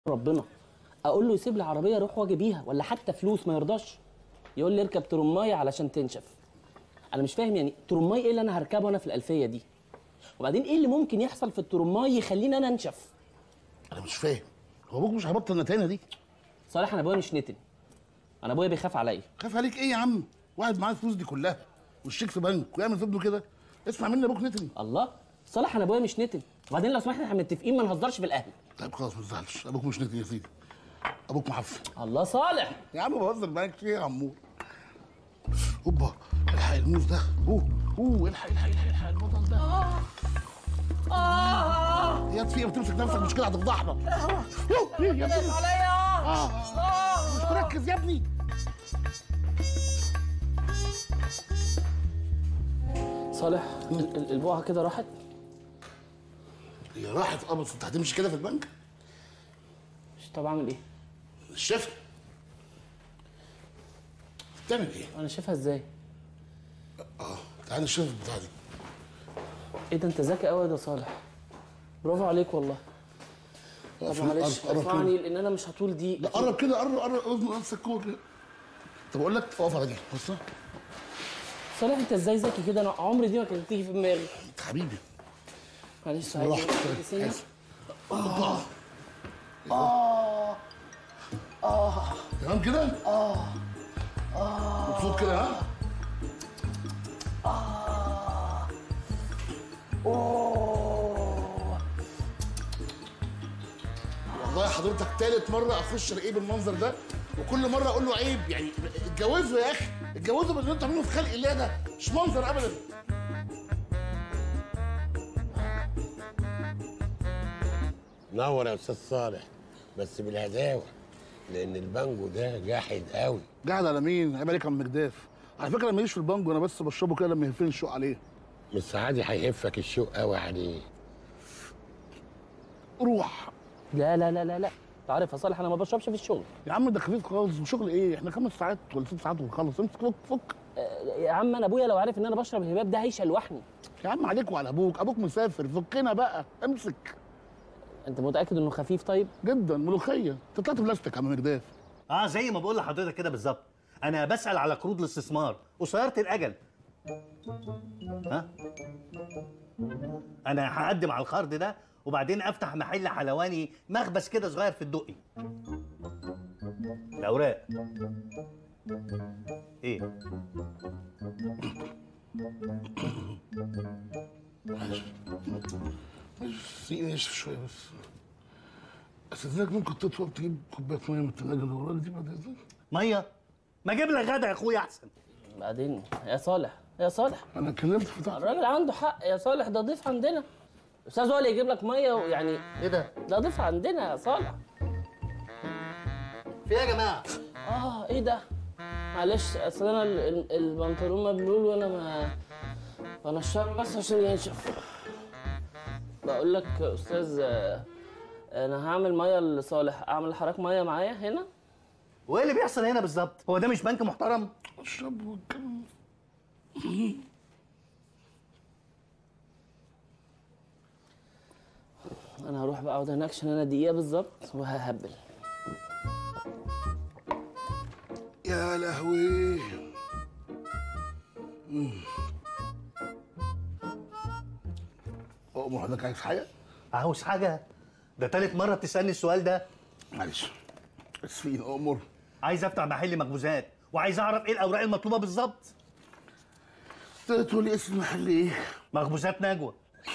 ربنا اقول له يسيب لي عربيه اروح واجي بيها ولا حتى فلوس ما يرضاش يقول لي اركب ترمايه علشان تنشف انا مش فاهم يعني ترماي ايه اللي انا هركبه انا في الالفيه دي وبعدين ايه اللي ممكن يحصل في الترماي يخليني انا انشف انا مش فاهم هو ابوك مش هيبطل نتانه دي صالح انا ابويا مش نتن انا ابويا بيخاف عليا خاف عليك ايه يا عم واحد معاه الفلوس دي كلها والشيك في بنك ويعمل في ابنه كده اسمع مني ابوك نتني الله صالح انا ابويا مش نتن وبعدين لو سمحت احنا متفقين ما نهزرش في الاهل طيب خلاص ما تزعلش ابوك مش نتني يا سيدي ابوك معفن الله صالح يا عم بهزر معاك في ايه يا عمور اوبا الحق الموز ده اوه اوه الحق الحق الحق الحق البطل ده اه يا في ايه بتمسك نفسك مش كده هتفضحنا أوه، ايه يا ابني اه مش تركز يا ابني صالح ال- ال- البقعه كده راحت هي راحت اه بس انت هتمشي كده في البنك مش طب اعمل ايه الشيف بتعمل ايه؟ انا شايفها ازاي اه تعالى الشيف بتاع دي ايه ده انت ذكي قوي يا ده صالح برافو عليك والله طب قرب- معلش قرب- قرب ارفعني كده. لان انا مش هطول دي لا قرب كده قرب قرب اذن نفسك جوه كده طب اقول لك اقف على دي بص صالح انت ازاي ذكي كده انا عمري دي ما كانت تيجي في دماغي انت حبيبي معلش براحتك عايز- كده. سنة. آسف. تمام كده؟ اه اه مبسوط كده ها؟ والله حضرتك تالت مرة أخش ألاقيه بالمنظر ده وكل مرة أقول له عيب يعني اتجوزوا يا أخي اتجوزوا باللي أنتوا عاملينه في خلق الله ده مش منظر أبدا نور يا استاذ صالح بس بالهداوه لان البانجو ده جاحد قوي قاعد على مين؟ عيب عليك يا عم مجداف على فكرة أنا ماليش في البانجو أنا بس بشربه كده لما يهفني الشوق عليه مش سعادي هيهفك الشوق قوي عليه روح لا لا لا لا لا انت عارف يا صالح انا ما بشربش في الشغل يا عم ده خفيف خالص وشغل ايه؟ احنا خمس ساعات ولا ست ساعات ونخلص امسك فك فك آه، يا عم انا ابويا لو عارف ان انا بشرب الهباب ده هيشلوحني يا عم عليك وعلى ابوك ابوك مسافر فكنا بقى امسك انت متاكد انه خفيف طيب جدا ملوخيه انت طلعت بلاستيك يا عم مجداف اه زي ما بقول لحضرتك كده بالظبط انا بسال على قروض الاستثمار قصيره الاجل ها انا هقدم على القرض ده وبعدين افتح محل حلواني مخبز كده صغير في الدقي الاوراق ايه سيبني اشرب شويه بس استاذنك ممكن تطلب تجيب كوبايه ميه من الثلاجه اللي وراك دي بعد اذنك ميه ما اجيب لك غدا يا اخويا احسن بعدين يا صالح يا صالح انا اتكلمت في تحت الراجل عنده حق يا صالح ده ضيف عندنا استاذ هو اللي يجيب لك ميه ويعني ايه ده ده ضيف عندنا يا صالح في ايه يا جماعه اه ايه ده معلش اصل انا ال- ال- البنطلون مبلول وانا ما وانا الشعر بس عشان ينشف بقول لك يا استاذ آه، انا هعمل ميه لصالح اعمل لحضرتك ميه معايا هنا وايه اللي بيحصل هنا بالظبط هو ده مش بنك محترم اشرب واتكلم انا هروح بقى اقعد هناك عشان انا دقيقه بالظبط وههبل يا لهوي اؤمر حضرتك عايز حاجه؟ عاوز حاجه ده تالت مره بتسالني السؤال ده معلش اسفين اؤمر عايز افتح محل مخبوزات وعايز اعرف ايه الاوراق المطلوبه بالظبط تقدر تقول لي اسم المحل ايه؟ مخبوزات نجوى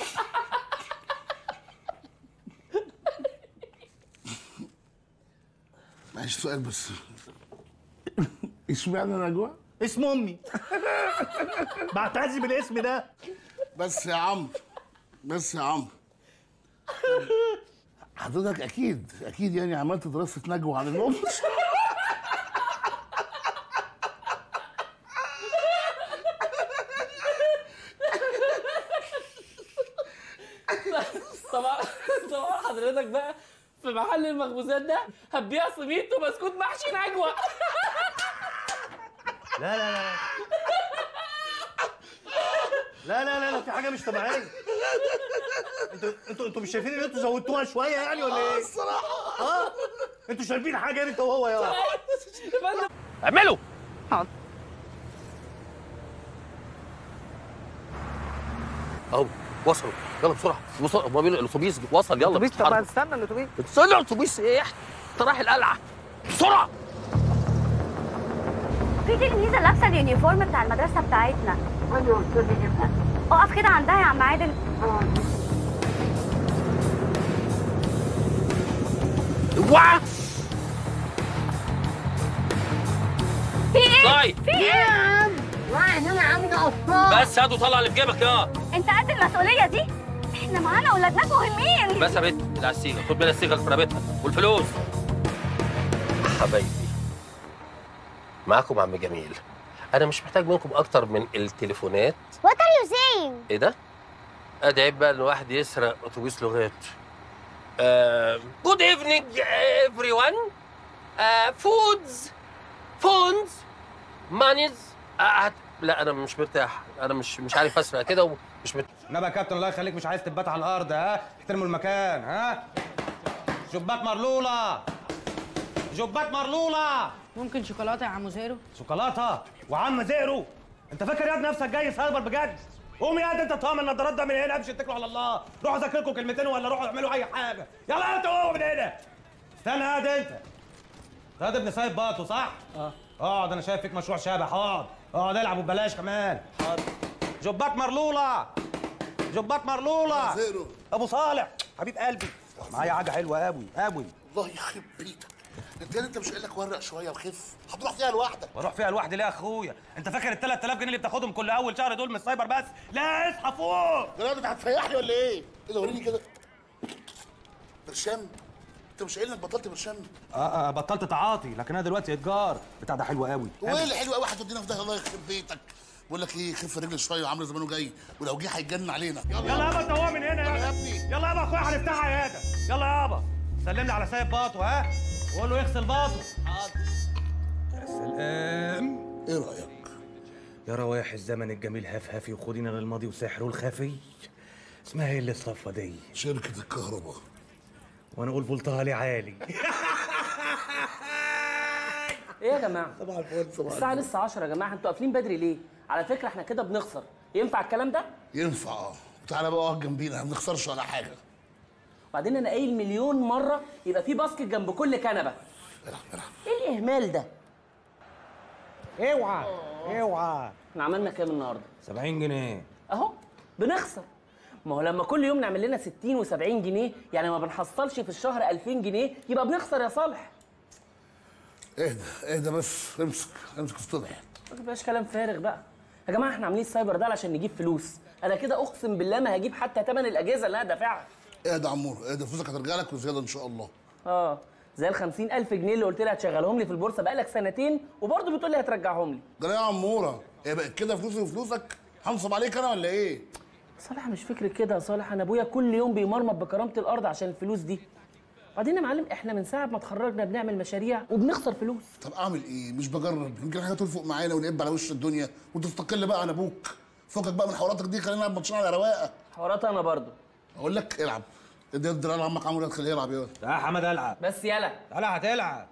معلش سؤال بس اشمعنى نجوى؟ اسم امي بعتز بالاسم ده بس يا عم بس يا عم حضرتك اكيد اكيد يعني عملت دراسه نجوى عن الام طبعا طبعا حضرتك بقى في محل المخبوزات ده هتبيع سميت وبسكوت محشي نجوى لا لا لا لا لا لا لا في حاجه مش طبيعيه انتوا انتوا انتوا مش شايفين ان انتوا زودتوها شويه يعني ولا ايه؟ الصراحه اه انتوا شايفين حاجه انت وهو يا اعملوا اهو وصلوا يلا بسرعه وصل موبيل الاتوبيس وصل يلا اتوبيس طب اتحركوا. استنى الاتوبيس استنى الاتوبيس ايه انت رايح القلعه بسرعه في تلميذة لابسة اليونيفورم بتاع المدرسة بتاعتنا اقف كده عندها يا عم عادل اوعى في ايه؟ طيب في ايه؟ بس هات وطلع اللي في جيبك يا انت قد المسؤولية دي؟ احنا معانا ولادنا مهمين بس يا بنت اللي على السيجا خد منها السيجا اللي في رقبتها والفلوس حبايبي معاكم عم جميل انا مش محتاج منكم اكتر من التليفونات What are you saying? ايه ده؟ ادي عيب بقى ان واحد يسرق اتوبيس لغات. جود ايفنينج ايفري ون. فودز فونز مانيز لا انا مش مرتاح انا مش مش عارف اسرق كده ومش مرتاح انما يا كابتن الله يخليك مش عايز تبات على الارض ها احترموا المكان ها جبات مرلوله جبات مرلوله ممكن شوكولاته يا عم زيرو شوكولاته وعم زئرو انت فاكر يا ابني نفسك جاي سايبر بجد قوم يا انت طعم النضارات ده من هنا امشي اتكلوا على الله روحوا ذاكركم كلمتين ولا روحوا اعملوا اي حاجه يلا انت قوم من هنا استنى هاد انت ده ابن سايب باطو صح؟ اه اقعد انا شايف فيك مشروع شبح اقعد اقعد العب وببلاش كمان حاضر جبات مرلوله جبات مرلوله زيرو ابو صالح حبيب قلبي معايا حاجه حلوه قوي قوي الله يخرب بيتك انت انت مش قايل لك ورق شويه وخف هتروح فيها لوحدك واروح فيها لوحدي ليه يا اخويا انت فاكر ال 3000 جنيه اللي بتاخدهم كل اول شهر دول من السايبر بس لا اصحى فوق يا راجل انت هتفيحني ولا ايه؟ ايه ده وريني كده برشام انت مش قايل انك بطلت برشام؟ اه اه بطلت تعاطي لكن انا دلوقتي اتجار بتاع ده حلو قوي هو ايه اللي حلو قوي هتودينا في ده الله يخرب بيتك بقول لك ايه خف رجل شويه وعامل زمانه جاي ولو جه هيتجنن علينا يلا يابا انت هو من هنا يلا يا يا ابني. يلا يابا اخويا هنفتح عياده يلا يابا سلم لي على سايب باطو ها وقول له يغسل باطو حاضر يا سلام ايه رايك؟ يا روايح الزمن الجميل هفهفي وخدينا للماضي وسحره الخفي اسمها ايه اللي الصفه دي شركه الكهرباء وانا اقول فولتها لي عالي ايه يا جماعه طبعا الفل طبعا الساعه لسه 10 يا جماعه انتوا قافلين بدري ليه على فكره احنا كده بنخسر ينفع الكلام ده ينفع اه وتعالى بقى اقعد جنبينا ما بنخسرش ولا حاجه وبعدين انا قايل مليون مره يبقى في باسكت جنب كل كنبه العب العب ايه الاهمال ده اوعى اوعى احنا عملنا كام النهارده 70 جنيه اهو بنخسر ما هو لما كل يوم نعمل لنا 60 و70 جنيه يعني ما بنحصلش في الشهر 2000 جنيه يبقى بنخسر يا صالح اهدى اهدى بس امسك امسك الصبح ما تبقاش كلام فارغ بقى يا جماعه احنا عاملين السايبر ده علشان نجيب فلوس انا كده اقسم بالله ما هجيب حتى ثمن الاجهزه اللي انا دافعها اهدى يا عمور اهدى فلوسك هترجع لك وزياده ان شاء الله اه زي ال 50000 جنيه اللي قلت لي هتشغلهم لي في البورصه بقالك سنتين وبرضه بتقول لي هترجعهم لي ده يا عموره هي بقت كده فلوسي وفلوسك هنصب عليك انا ولا ايه؟ صالح مش فكرة كده يا صالح انا ابويا كل يوم بيمرمط بكرامه الارض عشان الفلوس دي بعدين يا معلم احنا من ساعه ما اتخرجنا بنعمل مشاريع وبنخسر فلوس طب اعمل ايه؟ مش بجرب يمكن حاجه تلفق معانا ونقب على وش الدنيا وتستقل بقى عن ابوك فكك بقى من حواراتك دي خلينا نلعب ماتشين على رواقه حوارات انا برضه اقول لك العب ادي الدراع لعمك عمرو خليه يلعب يلا يا حمد العب بس يلا تعالى هتلعب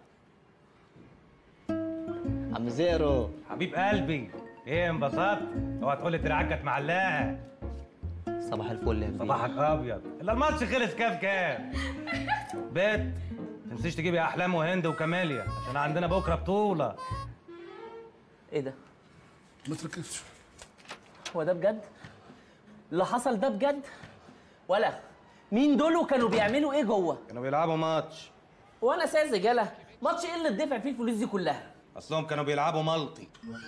عم زيرو حبيب قلبي ايه انبسطت اوعى تقول لي دراعك كانت معلقه صباح الفل يا كبير صباحك ابيض الا الماتش خلص كام كام بيت تنسيش تجيبي احلام وهند وكماليا عشان عندنا بكره بطوله ايه ده ما تركزش هو ده بجد اللي حصل ده بجد ولا مين دول وكانوا بيعملوا ايه جوه كانوا بيلعبوا ماتش وانا ساذج يلا ماتش ايه اللي اتدفع فيه الفلوس دي كلها اصلهم كانوا بيلعبوا ملطي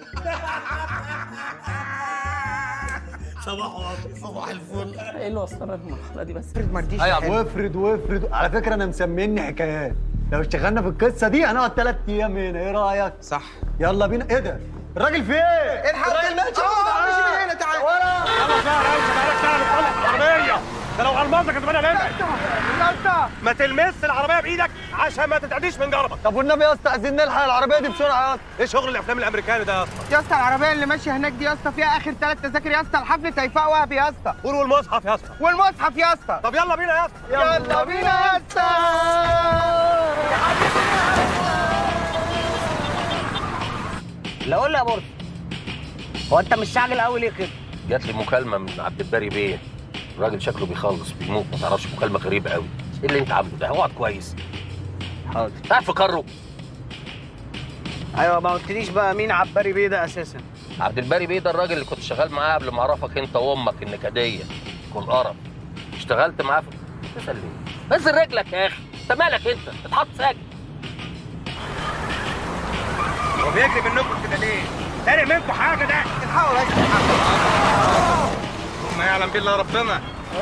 صباح الفل ايه اللي وصلنا للمرحله دي بس ايوه يا عم وافرد وافرد على فكره انا مسميني حكايات لو اشتغلنا في القصه دي هنقعد ثلاث ايام هنا ايه رايك صح يلا بينا ايه ده الراجل فين الحق الراجل ماشي ماشي من هنا تعالى ولا يلا يا ريس مالك تعالى بتطلع العربيه ده لو الماظه كنت انا نمت ما تلمس العربيه بايدك عشان ما تتعديش من جربك طب والنبي يا اسطى عايزين نلحق العربيه دي بسرعه يا اسطى ايه شغل الافلام الامريكاني ده يا اسطى يا اسطى العربيه اللي ماشيه هناك دي يا اسطى فيها اخر ثلاث تذاكر يا اسطى الحفل هيفاء وهبي يا اسطى قول والمصحف يا اسطى والمصحف يا اسطى طب يلا بينا يا اسطى يلا بينا يا اسطى لا قول لي يا بورس هو انت مش شاغل قوي ليه كده؟ جات لي مكالمه من عبد الباري بيه الراجل شكله بيخلص بيموت ما تعرفش مكالمه غريبه قوي ايه اللي انت عامله ده اقعد كويس حاضر قاعد في كرو ايوه ما قلتليش بقى مين عباري بيه ده اساسا عبد الباري بيه ده الراجل اللي كنت شغال معاه قبل ما اعرفك انت وامك النكديه كل قرف اشتغلت معاه في تسال ليه نزل رجلك يا اخي انت مالك انت اتحط ساكت هو بيجري منكم كده ليه؟ سارق منكم حاجه ده الحقوا بس ما يعلم بالله ربنا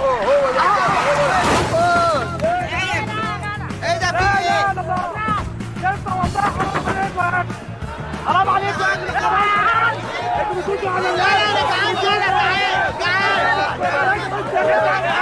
ايه ده في ايه؟ حرام عليكم يا ابن الحرام انتوا بتيجوا على لا لا انا جعان كده جعان جعان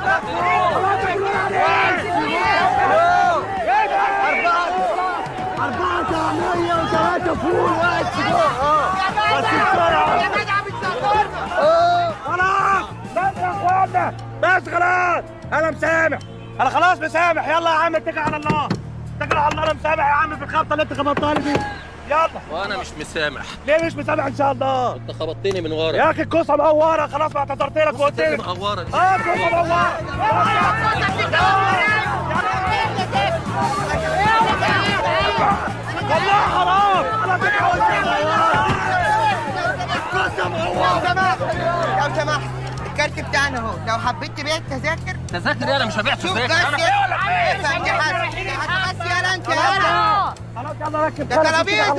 أربعة طعمية وثلاثة فول واحد سجق بس بسرعة يا جدع بتصورنا خلاص بس يا اخوانا بس خلاص انا مسامح انا خلاص مسامح يلا يا عم اتكل على الله اتكل على الله انا مسامح يا عم في الخبطه اللي انت خبطتها لي دي يلا وانا مش مسامح ليه مش مسامح ان شاء الله انت خبطتني من ورا يا اخي الكوسه مقوره خلاص ما اعتذرت لك وقلت اللي لك مقوره دي اه الكوسه مقوره والله حرام انا بقى الكوسه مقوره لو سمحت لو سمحت الكارت بتاعنا اهو لو حبيت تبيع التذاكر تذاكر انا مش هبيع شوف بس تذاكر يا افهم دي حاجه دي حاجه بس يلا انت يلا خلاص يلا ركب ده ترابيزه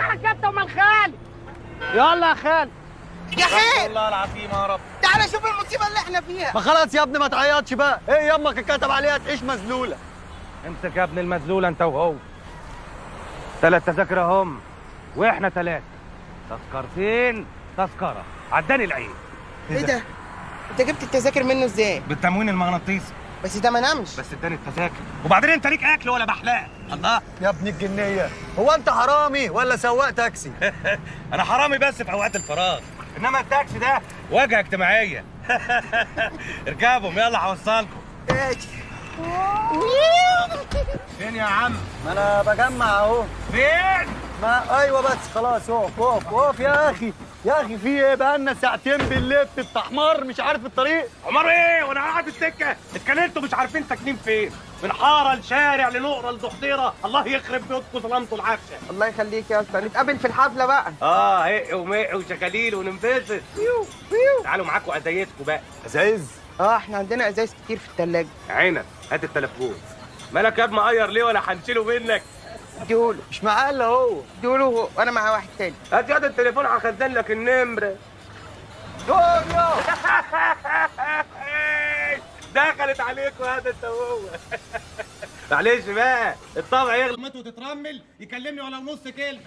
يلا يا خال يا خير والله العظيم يا رب تعالى شوف المصيبه اللي احنا فيها ما خلاص يا ابني ما تعيطش بقى ايه يمك كتب عليها تعيش مذلولة امسك يا ابن المذلولة انت وهو ثلاث تذاكر اهم واحنا ثلاثة تذكرتين تذكرة عداني العين ايه ده انت جبت التذاكر منه ازاي بالتموين المغناطيسي بس ده ما نامش بس اداني التذاكر وبعدين انت ليك اكل ولا بحلاق الله يا ابن الجنية هو انت حرامي ولا سواق تاكسي انا حرامي بس في اوقات الفراغ انما التاكسي ده واجهه اجتماعيه اركبهم يلا هوصلكم فين يا عم ما انا بجمع اهو فين ما ايوه بس خلاص اقف اقف اقف يا اخي يا اخي في ايه بقالنا ساعتين بنلف بتحمر مش عارف الطريق عمر ايه وانا قاعد في السكه اتكلمتوا مش عارفين ساكنين فين من حاره لشارع لنقره لضحضيره الله يخرب بيوتكم ظلمتوا العفشه الله يخليك يا اسطى نتقابل في الحفله بقى اه هق ومق وشكاليل وننبسط تعالوا معاكم ازايزكم بقى ازايز اه احنا عندنا ازايز كتير في الثلاجه عينك هات التليفون مالك يا ابني مقير ليه ولا هنشيله منك اديهوله مش معاه الا هو اديهوله وانا مع واحد تاني هات يد التليفون هخزن لك النمره دنيا دخلت عليكم هذا انت وهو معلش بقى الطبع يغلط وتترمل يكلمني ولو نص كلمه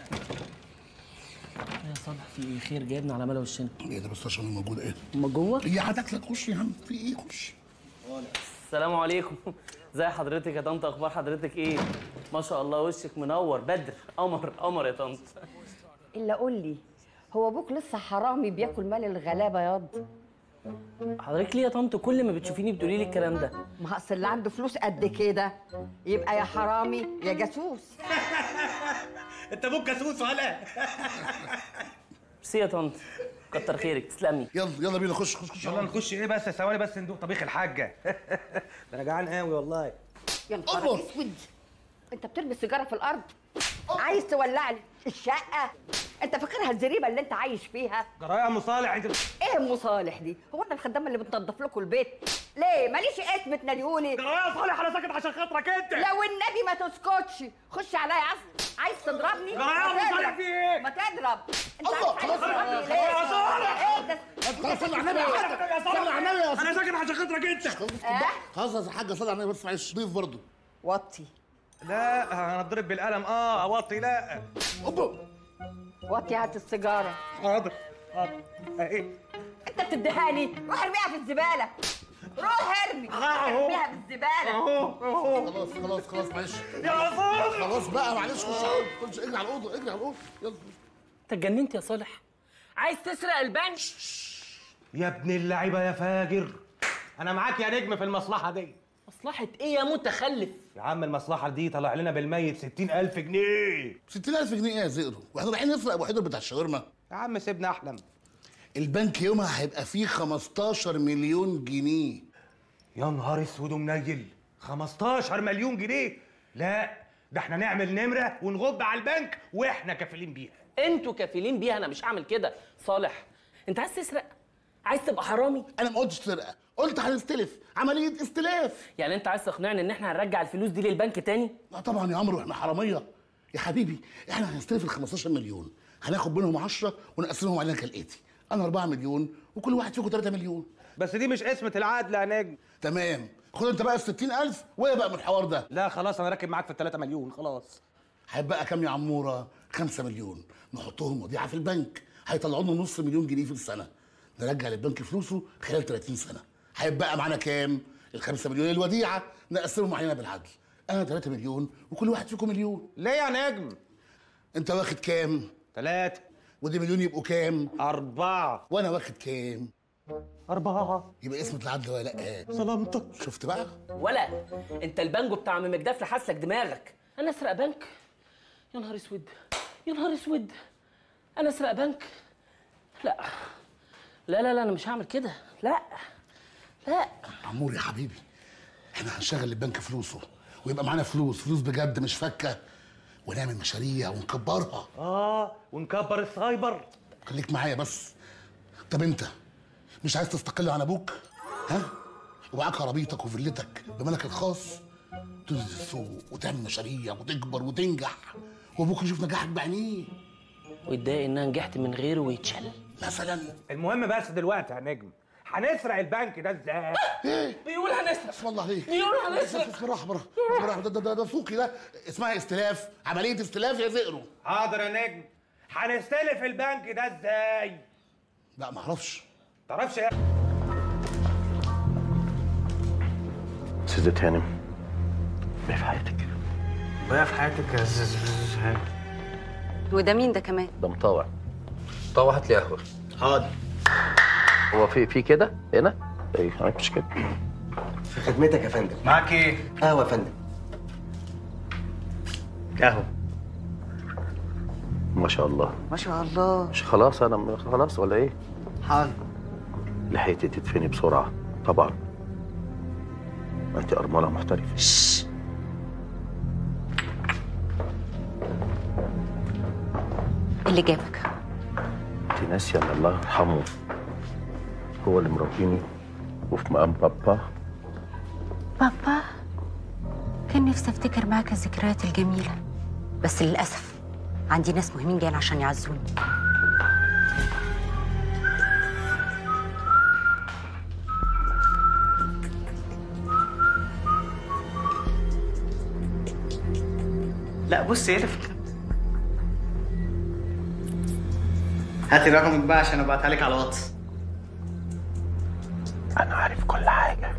يا صالح في ايه خير جايبنا على ملا وشنا ايه ده بس عشان موجود ايه هما جوه هي هتاكلك خش يا عم في ايه خش السلام عليكم ازي حضرتك يا طنط اخبار حضرتك ايه ما شاء الله وشك منور بدر قمر قمر يا طنط الا قول لي هو ابوك لسه حرامي بياكل مال الغلابه ياض حضرتك ليه يا طنط كل ما بتشوفيني بتقولي لي الكلام ده ما اصل اللي عنده فلوس قد كده يبقى يا حرامي يا جاسوس انت ابوك جاسوس ولا ميرسي يا طنط كتر خيرك تسلمي يلا يلا بينا خش خش خش يلا نخش ايه بس ثواني بس ندوق طبيخ الحاجه ده انا جعان قوي والله يا نهار اسود انت بترمي السيجاره في الارض عايز تولع لي الشقه انت فاكرها الزريبه اللي انت عايش فيها جرايه يا ام صالح انت ايه ام صالح دي هو انا الخدامه اللي بتنظف لكم البيت ليه ماليش اسم تناديوني جرايه يا صالح انا ساكت عشان خاطرك انت لو النبي ما تسكتش خش عليا عايز عايز تضربني جرايه يا ام صالح في ايه ما تضرب انت الله، عايز خلاص. تضربني ليه يا صالح. ايه ده خلاص صلي على النبي يا صلي على النبي يا انا ساكت عشان خاطرك انت اه خلاص يا حاجه صلي على النبي بس معلش ضيف برضه وطي لا انا اتضرب بالقلم اه اوطي لا اوبا وطي هات السيجاره حاضر حاضر اهي انت بتديهاني روح ارميها في الزباله روح ارمي أهو. ارميها بالزباله خلاص خلاص خلاص معلش يا عصام خلاص بقى معلش خش على الأوضة، خش اجري على الاوضه اجري على الاوضه يلا انت اتجننت يا صالح عايز تسرق البنك يا ابن اللعيبه يا فاجر انا معاك يا نجم في المصلحه دي مصلحة ايه يا متخلف يا عم المصلحه دي طلع لنا بالميت 60000 جنيه 60000 جنيه ايه يا زئرو واحنا رايحين نسرق ابو حيدر بتاع الشاورما يا عم سيبنا احلم البنك يومها هيبقى فيه 15 مليون جنيه يا نهار اسود ومنيل 15 مليون جنيه لا ده احنا نعمل نمره ونغب على البنك واحنا كافلين بيها انتوا كفيلين بيها انا مش هعمل كده صالح انت عايز تسرق عايز تبقى حرامي انا ما قلتش سرقه قلت هنستلف عمليه استلاف يعني انت عايز تقنعني ان احنا هنرجع الفلوس دي للبنك تاني لا طبعا يا عمرو احنا حراميه يا حبيبي احنا هنستلف ال 15 مليون هناخد منهم 10 ونقسمهم علينا كالاتي انا 4 مليون وكل واحد فيكم 3 مليون بس دي مش قسمه العدل يا نجم تمام خد انت بقى ال 60000 وايه بقى من الحوار ده لا خلاص انا راكب معاك في ال 3 مليون خلاص هيبقى كام يا عموره 5 مليون نحطهم وديعه في البنك هيطلعوا لنا نص مليون جنيه في السنه نرجع للبنك فلوسه خلال 30 سنه هيبقى معانا كام ال 5 مليون الوديعه نقسمهم علينا بالعدل انا 3 مليون وكل واحد فيكم مليون ليه يا نجم انت واخد كام ثلاثة ودي مليون يبقوا كام أربعة وانا واخد كام أربعة يبقى اسمة العدل ولا لا سلامتك شفت بقى ولا انت البانجو بتاع عم مجدف لحسلك دماغك انا اسرق بنك يا نهار اسود يا نهار اسود انا اسرق بنك لا لا لا لا انا مش هعمل كده لا لا عمور يا حبيبي احنا هنشغل البنك فلوسه ويبقى معانا فلوس فلوس بجد مش فكه ونعمل مشاريع ونكبرها آه ونكبر السايبر خليك معايا بس طب انت مش عايز تستقل عن ابوك ها ومعاك عربيتك وفيلتك بملك الخاص تنزل السوق وتعمل مشاريع وتكبر وتنجح وابوك يشوف نجاحك بعينيه ويتضايق ان انا نجحت من غيره ويتشل مثلا المهم بس دلوقتي يا نجم هنسرق البنك ده ازاي؟ ايه بيقول هنسرق اسم الله عليك بيقول هنسرق بس بالراحه بالراحه بالراحه ده ده ده, ده سوقي ده اسمها استلاف عمليه استلاف يا زئرو حاضر يا نجم هنستلف البنك ده ازاي؟ لا ما اعرفش تعرفش ايه؟ استاذة هانم ما في حياتك بقى في حياتك يا زوز وده مين ده كمان ده مطاوع طاوع هات لي قهوه حاضر هو في في كده هنا؟ ايه معاك مش كده في خدمتك يا فندم معاك ايه؟ قهوه يا فندم قهوة ما شاء الله ما شاء الله مش خلاص انا خلاص ولا ايه؟ حاضر لحقتي تدفني بسرعه طبعا ما انت ارمله محترفه اللي جابك انت ناسيه ان الله يرحمه هو اللي مربيني وفي مقام بابا بابا كان نفسي افتكر معاك الذكريات الجميلة بس للأسف عندي ناس مهمين جايين عشان يعزوني لا بص ايه اللي في الكلام هاتي رقمك بقى عشان ابعتها لك على الواتس انا عارف كل حاجه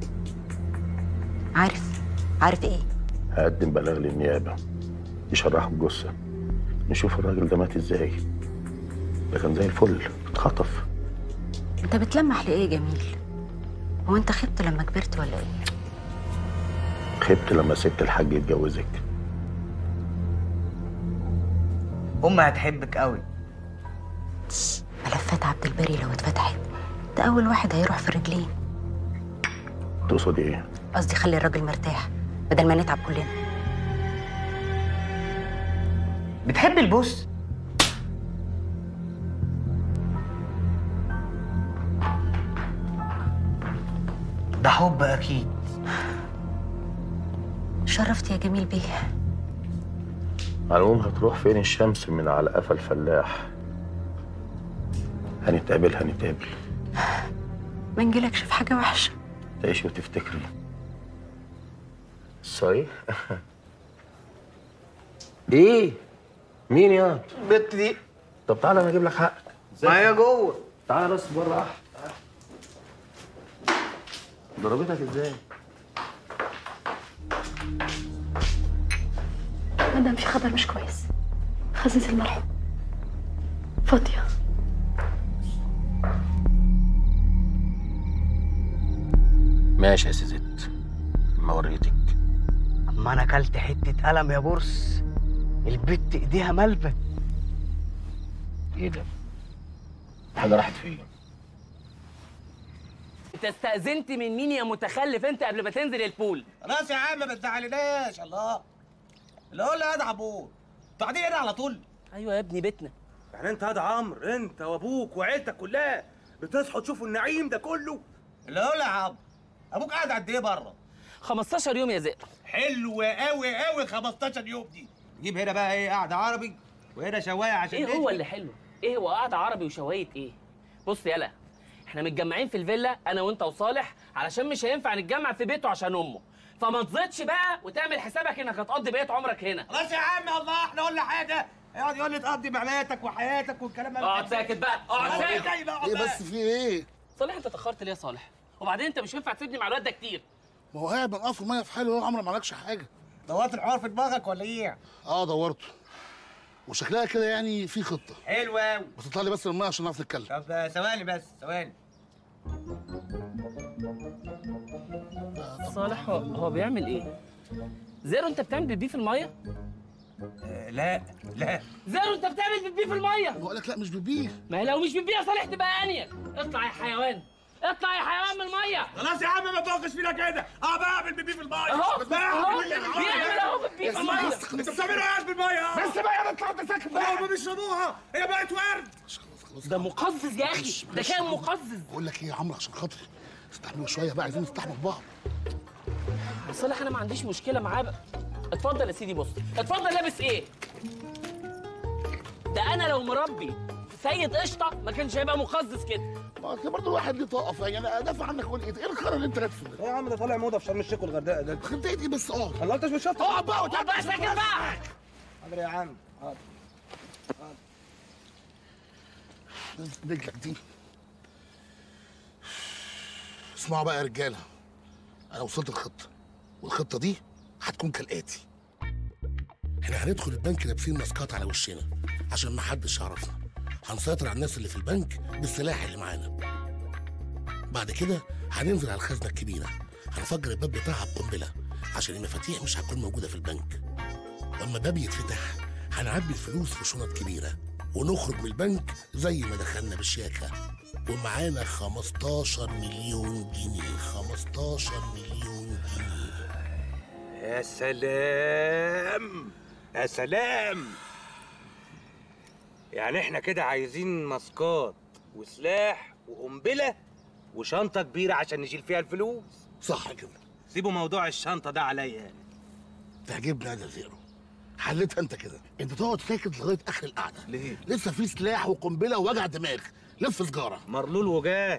عارف عارف ايه هقدم بلاغ للنيابه يشرحوا الجثه نشوف الراجل ده مات ازاي ده كان زي الفل اتخطف انت بتلمح لايه يا جميل هو انت خبت لما كبرت ولا ايه خبت لما سبت الحاج يتجوزك امي هتحبك قوي ملفات عبد الباري لو اتفتحت ده اول واحد هيروح في الرجلين تقصدي ايه قصدي خلي الراجل مرتاح بدل ما نتعب كلنا بتحب البوس ده حب اكيد شرفت يا جميل بيه على العموم هتروح فين الشمس من على قفا الفلاح هنتقابل هنتقابل ما نجيلكش في حاجة وحشة تعيشي وتفتكري سوري ايه مين يا البت دي طب تعالى انا اجيب لك حقك معايا جوه تعالى بس بره احسن ضربتك ازاي؟ مدام في خبر مش كويس خزيز المرحوم فاضية ماشي يا سيزت ما وريتك اما انا اكلت حته قلم يا بورس البت ايديها ملبن ايه ده؟ حاجه راحت فين؟ انت استأذنت من مين يا متخلف انت قبل ما تنزل البول خلاص يا عم ما تزعلناش الله اللي اقول لي يا عبود انتوا قاعدين هنا على طول ايوه يا ابني بيتنا يعني انت يا عمرو انت وابوك وعيلتك كلها بتصحوا تشوفوا النعيم ده كله اللي اقول يا عم ابوك قاعد قد ايه بره 15 يوم يا زئر حلو قوي قوي 15 يوم دي جيب هنا بقى ايه قاعده عربي وهنا شوايه عشان ايه هو نشوي. اللي حلو ايه هو قعده عربي وشوايه ايه بص يلا احنا متجمعين في الفيلا انا وانت وصالح علشان مش هينفع نتجمع في بيته عشان امه فما تزيدش بقى وتعمل حسابك انك هتقضي بقيه عمرك هنا خلاص يا عم الله احنا قلنا حاجه يقعد يقول لي تقضي معاناتك وحياتك والكلام ده اقعد ساكت بقى اقعد ساكت ايه بس في ايه؟ صالح انت اتاخرت ليه يا صالح وبعدين انت مش هينفع تسيبني مع الواد ده كتير ما هو قاعد منقف الميه في حاله وهو عمره ما عملكش حاجه دورت الحوار في دماغك ولا ايه؟ اه دورته وشكلها كده يعني في خطه حلو قوي بس اطلع لي بس من الميه عشان نعرف نتكلم طب ثواني بس ثواني صالح هو, هو بيعمل ايه زيرو انت بتعمل بيبي في الميه لا لا زيرو انت بتعمل بيبي في الميه بقول لك لا مش بيبي ما هي لو مش بيبي يا صالح تبقى انيك اطلع يا حيوان اطلع يا حيوان من الميه خلاص يا عم ما تبقش فينا كده اه بعمل بيبي في الميه اهو بس بعمل اهو كل اللي بيعمل اهو بيبي في الميه انت بتعملوا ايه في الميه بس بقى انا طلعت ساكت بقى هم بيشربوها هي بقت ورد ده مقزز يا اخي ده كان مقزز بقول لك ايه يا عمرو عشان خاطري استحملوا شويه بقى عايزين نستحمل بعض صالح انا ما عنديش مشكله معاه بقى اتفضل يا سيدي بص اتفضل لابس ايه ده انا لو مربي سيد قشطه ما كانش هيبقى مقزز كده ما اصل برضه الواحد ليه طاقه يعني انا ادافع عنك اقول ايه ايه الخرا اللي انت لابسه ده؟ يا عم ده طالع موضه في شرم الشيخ والغردقه ده انت ايه بس اقعد الله انت مش شاطر اقعد بقى اقعد بقى ساكت بقى حاضر يا عم حاضر رجلك دي اسمعوا بقى يا رجاله انا وصلت الخطه والخطه دي هتكون كالاتي احنا هندخل البنك لابسين ماسكات على وشنا عشان ما حدش يعرفنا هنسيطر على الناس اللي في البنك بالسلاح اللي معانا بعد كده هننزل على الخزنه الكبيره هنفجر الباب بتاعها بقنبله عشان المفاتيح مش هتكون موجوده في البنك واما الباب يتفتح هنعبي الفلوس في شنط كبيره ونخرج من البنك زي ما دخلنا بالشياكه ومعانا 15 مليون جنيه 15 مليون جنيه يا سلام يا سلام يعني احنا كده عايزين ماسكات وسلاح وقنبله وشنطه كبيره عشان نشيل فيها الفلوس صح كده سيبوا موضوع الشنطه ده عليا تعجبني انا زيرو حلتها انت كده انت تقعد ساكت لغايه اخر القعده ليه لسه في سلاح وقنبله ووجع دماغ لف سجاره مرلول وجاهز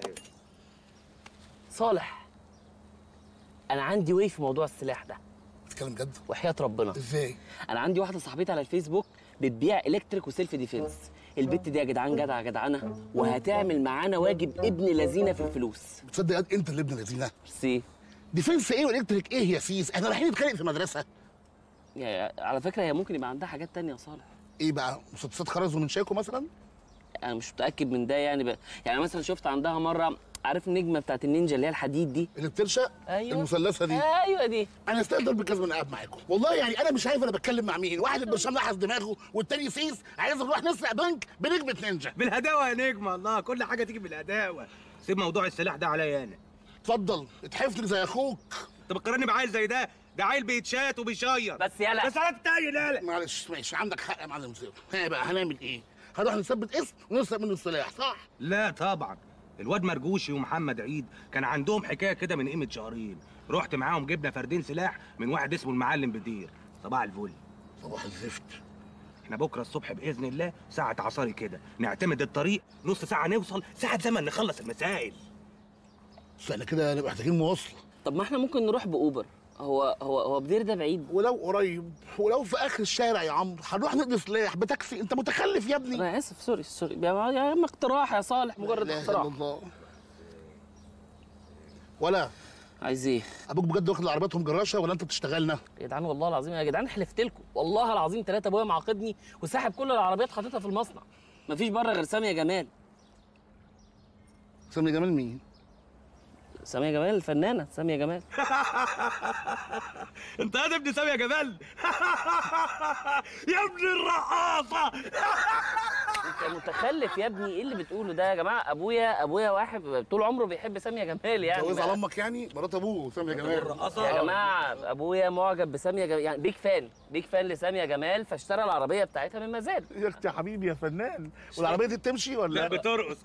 صالح انا عندي وي في موضوع السلاح ده بتتكلم جد وحياه ربنا ازاي انا عندي واحده صاحبتي على الفيسبوك بتبيع الكتريك وسيلف ديفense البت دي يا جدعان جدعه جدعانه وهتعمل معانا واجب ابن لذينه في الفلوس تصدق قد انت اللي ابن لذينه ميرسي ديفنس ايه والكتريك ايه يا سيس احنا رايحين نتخانق في مدرسه يا- على فكره هي ممكن يبقى عندها حاجات تانية يا صالح ايه بقى مسدسات خرز ومن شاكو مثلا انا مش متاكد من ده يعني ب... يعني مثلا شفت عندها مره عارف النجمه بتاعت النينجا اللي هي الحديد دي اللي بترشق ايوه المثلثه دي ايوه دي انا استقدر بالكذب انا قاعد معاكم والله يعني انا مش عارف انا بتكلم مع مين واحد البرشام لحس دماغه والتاني سيس عايز نروح نسرق بنك بنجمه نينجا بالهداوه يا نجم الله كل حاجه تيجي بالهداوه سيب موضوع السلاح ده عليا انا اتفضل اتحفني زي اخوك انت بتقارني بعيل زي ده ده عيل بيتشات وبيشير بس يلا بس على التاني لا لا معلش ماشي عندك حق يا معلم زيرو ها بقى هنعمل ايه هنروح نثبت اسم ونسرق منه السلاح صح لا طبعا الواد مرجوشي ومحمد عيد كان عندهم حكايه كده من قيمه شهرين رحت معاهم جبنا فردين سلاح من واحد اسمه المعلم بدير صباح الفل صباح الزفت احنا بكره الصبح باذن الله ساعه عصاري كده نعتمد الطريق نص ساعه نوصل ساعه زمن نخلص المسائل بس احنا كده هنبقى محتاجين مواصله طب ما احنا ممكن نروح باوبر هو هو هو بدير ده بعيد ولو قريب ولو في اخر الشارع يا عمرو هنروح نقضي سلاح بتاكسي انت متخلف يا ابني انا اسف سوري سوري يا يا عم اقتراح يا صالح مجرد لا إله اقتراح إلا الله ولا عايز ايه؟ ابوك بجد واخد العربياتهم جراشه ولا انت بتشتغلنا؟ يا جدعان والله العظيم يا جدعان حلفت لكم والله العظيم ثلاثة ابويا معاقدني وساحب كل العربيات حاططها في المصنع مفيش بره غير سامية جمال سامية جمال مين؟ سامية جمال الفنانة سامية جمال انت يا ابن سامي يا جمال يا ابن الرقاصه انت متخلف يا ابني ايه اللي بتقوله ده يا جماعه ابويا ابويا واحد طول عمره بيحب سامية جمال يعني جوز بقى. على امك يعني مرات ابوه سامية جمال يا جماعه ابويا معجب بسامية جمال يعني بيج فان بيج فان لسامية جمال فاشترى العربيه بتاعتها من مزاد يا اختي يا حبيبي يا فنان والعربيه دي بتمشي ولا لا بترقص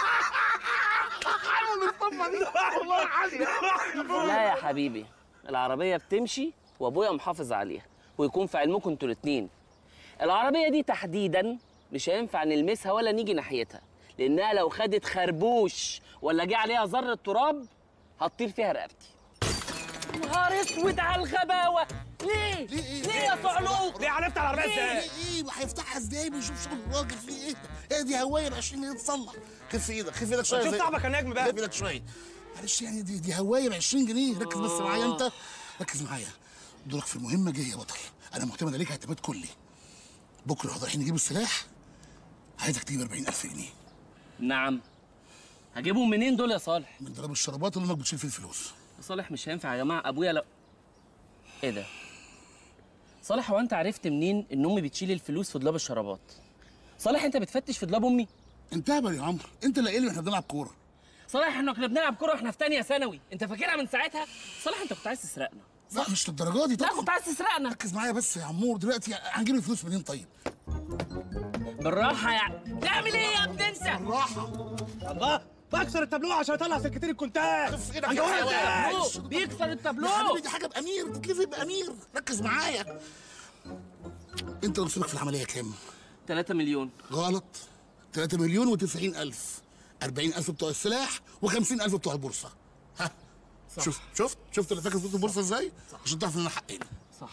لا يا حبيبي العربيه بتمشي وابويا محافظ عليها ويكون في علمكم انتوا الاثنين العربيه دي تحديدا مش هينفع نلمسها ولا نيجي ناحيتها لانها لو خدت خربوش ولا جه عليها ذره تراب هتطير فيها رقبتي نهار اسود على الغباوه ليه ليه, يا صعلوك ليه عرفت على العربيه ايه ازاي؟ ايه وهيفتحها ازاي بيشوف شغل الراجل في ايه؟ ايه دي هوايه ب 20 جنيه تصلح خف ايدك خف ايدك شويه شوف زي- صاحبك النجم بقى. خف ايدك شويه معلش يعني دي دي هوايه ب 20 جنيه ركز بس معايا انت ركز معايا دورك في المهمه جاي يا بطل انا معتمد عليك اعتماد كلي بكره واحنا رايحين نجيب السلاح عايزك تجيب 40000 جنيه نعم هجيبهم منين دول يا صالح من ضرب الشرابات اللي امك بتشيل فيه الفلوس يا صالح مش هينفع يا جماعه ابويا لو ايه ده صالح هو انت عرفت منين ان امي بتشيل الفلوس في دولاب الشرابات صالح انت بتفتش في دولاب امي انت هبل يا عمرو انت اللي قايل لي واحنا بنلعب كوره صالح احنا كنا بنلعب كوره واحنا في تانية ثانوي انت فاكرها من ساعتها صالح انت كنت عايز تسرقنا لا مش للدرجه دي لا طبعا كنت عايز تسرقنا ركز معايا بس يا عمور دلوقتي هنجيب الفلوس منين طيب بالراحه يعني تعمل ايه يا ابني انت بالراحه الله بكسر التابلوه عشان اطلع سكتين الكونتاك خف ايدك هنجوز يا ازاي؟ حيوان. بيكسر يا التابلو حبيبي دي حاجه بامير تتلفي بامير ركز معايا انت نصيبك في العمليه كام 3 مليون غلط 3 مليون و90 الف 40 الف بتوع السلاح و50 الف بتوع البورصه ها صح. شفت شفت شفت اللي فاكر فلوس البورصه ازاي عشان تعرف ان انا حقين صح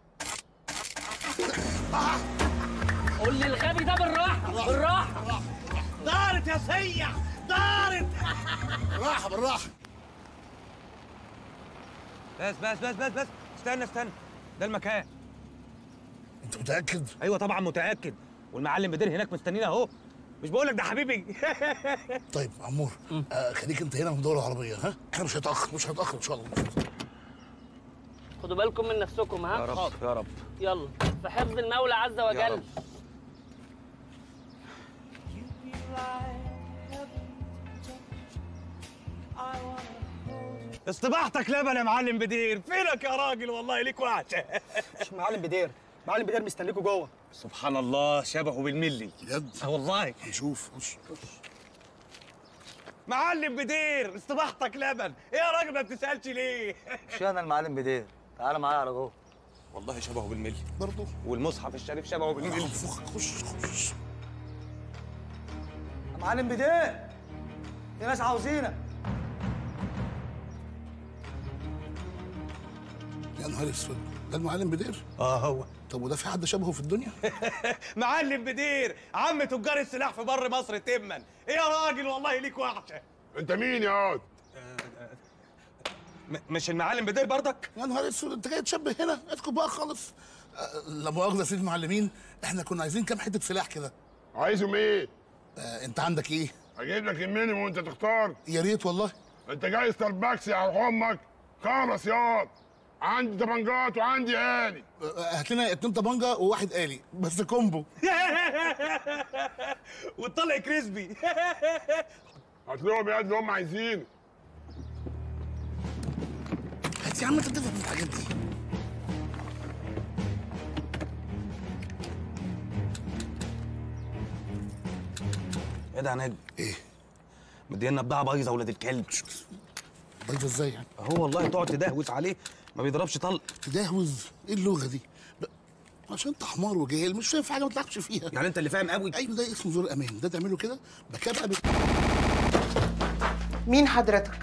قول لي الغبي ده بالراحه بالراحه دارت يا سيع دارت بالراحه بالراحه بس بس بس بس بس استنى استنى ده المكان انت متاكد ايوه طبعا متاكد والمعلم بدير هناك مستنينا اهو مش بقول لك ده حبيبي طيب عمور آه خليك انت هنا وندور العربيه ها احنا مش هنتاخر مش هنتاخر ان شاء الله خدوا بالكم من نفسكم ها يا رب يا رب يلا في حفظ المولى عز وجل رب. استباحتك لبن يا معلم بدير فينك يا راجل والله ليك وحشه مش معلم بدير معلم بدير مستنيكوا جوه سبحان الله شبهه بالملي بجد اه والله هنشوف خش معلم بدير استباحتك لبن ايه يا راجل ما بتسالش ليه مش انا المعلم بدير تعالى معايا على جوه والله شبهه بالملي برضه والمصحف الشريف شبهه بالملي خش خش يا معلم بدير في ناس عاوزينك يا نهار اسود ده المعلم بدير اه هو طب وده في حد شبهه في الدنيا معلم بدير عم تجار السلاح في بر مصر تما ايه يا راجل والله ليك وحشه انت مين يا واد؟ م- مش المعلم بدير برضك يا نهار اسود انت جاي تشبه هنا اسكت بقى خالص آه، لا مؤاخذه يا سيدي المعلمين احنا كنا عايزين كام حته سلاح كده عايزهم ايه؟ آه انت عندك ايه اجيب لك المينيموم وانت تختار يا ريت والله انت جاي ستاربكس يا امك خلص ياض عندي طبنجات وعندي آلي آه، هات لنا اتنين طبنجه وواحد آلي بس كومبو وتطلع كريسبي هات لهم يا اللي هم عايزينه هات يا عم انت تفهم الحاجات دي ايه ده يا نجم ايه مدينا بضاعه بايظه ولاد الكلب بايظه ازاي يعني هو والله تقعد تدهوس عليه ما بيضربش طلق تدهوز ايه اللغه دي ب... عشان انت حمار وجاهل مش فاهم في حاجه ما تلعبش فيها يعني انت اللي فاهم قوي ايوه ده اسمه زور امان ده تعمله كده بكابقه بت... مين حضرتك؟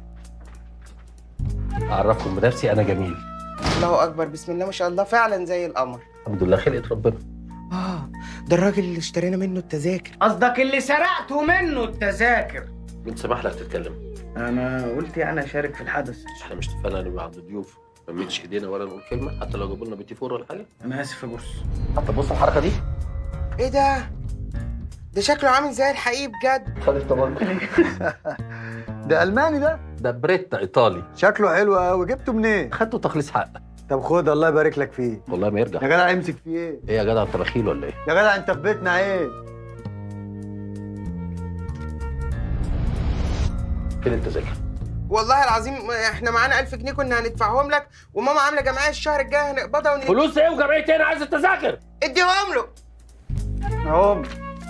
اعرفكم بنفسي انا جميل الله اكبر بسم الله ما شاء الله فعلا زي القمر الحمد لله خلقه ربنا اه ده الراجل اللي اشترينا منه التذاكر قصدك اللي سرقته منه التذاكر مين سمح لك تتكلم انا قلت يعني اشارك في الحدث احنا مش اتفقنا نبقى عند ضيوف ما نمدش ايدينا ولا نقول كلمه حتى لو جابوا لنا بيتي فور ولا حاجه انا اسف يا بورس حتى بص الحركه دي ايه ده ده شكله عامل زي الحقيقي بجد خد طبعا ده الماني ده ده بريتا ايطالي شكله حلو قوي جبته منين خدته تخليص حق طب خد الله يبارك لك فيه والله ما يرجع يا جدع امسك فيه ايه ايه يا جدع انت بخيل ولا ايه يا جدع انت في بيتنا ايه فين التذاكر والله العظيم احنا معانا 1000 جنيه كنا هندفعهم لك وماما عامله جمعيه الشهر الجاي هنقبضها ون... فلوس ايه وجمعيه ايه انا عايز التذاكر اديهم له اهو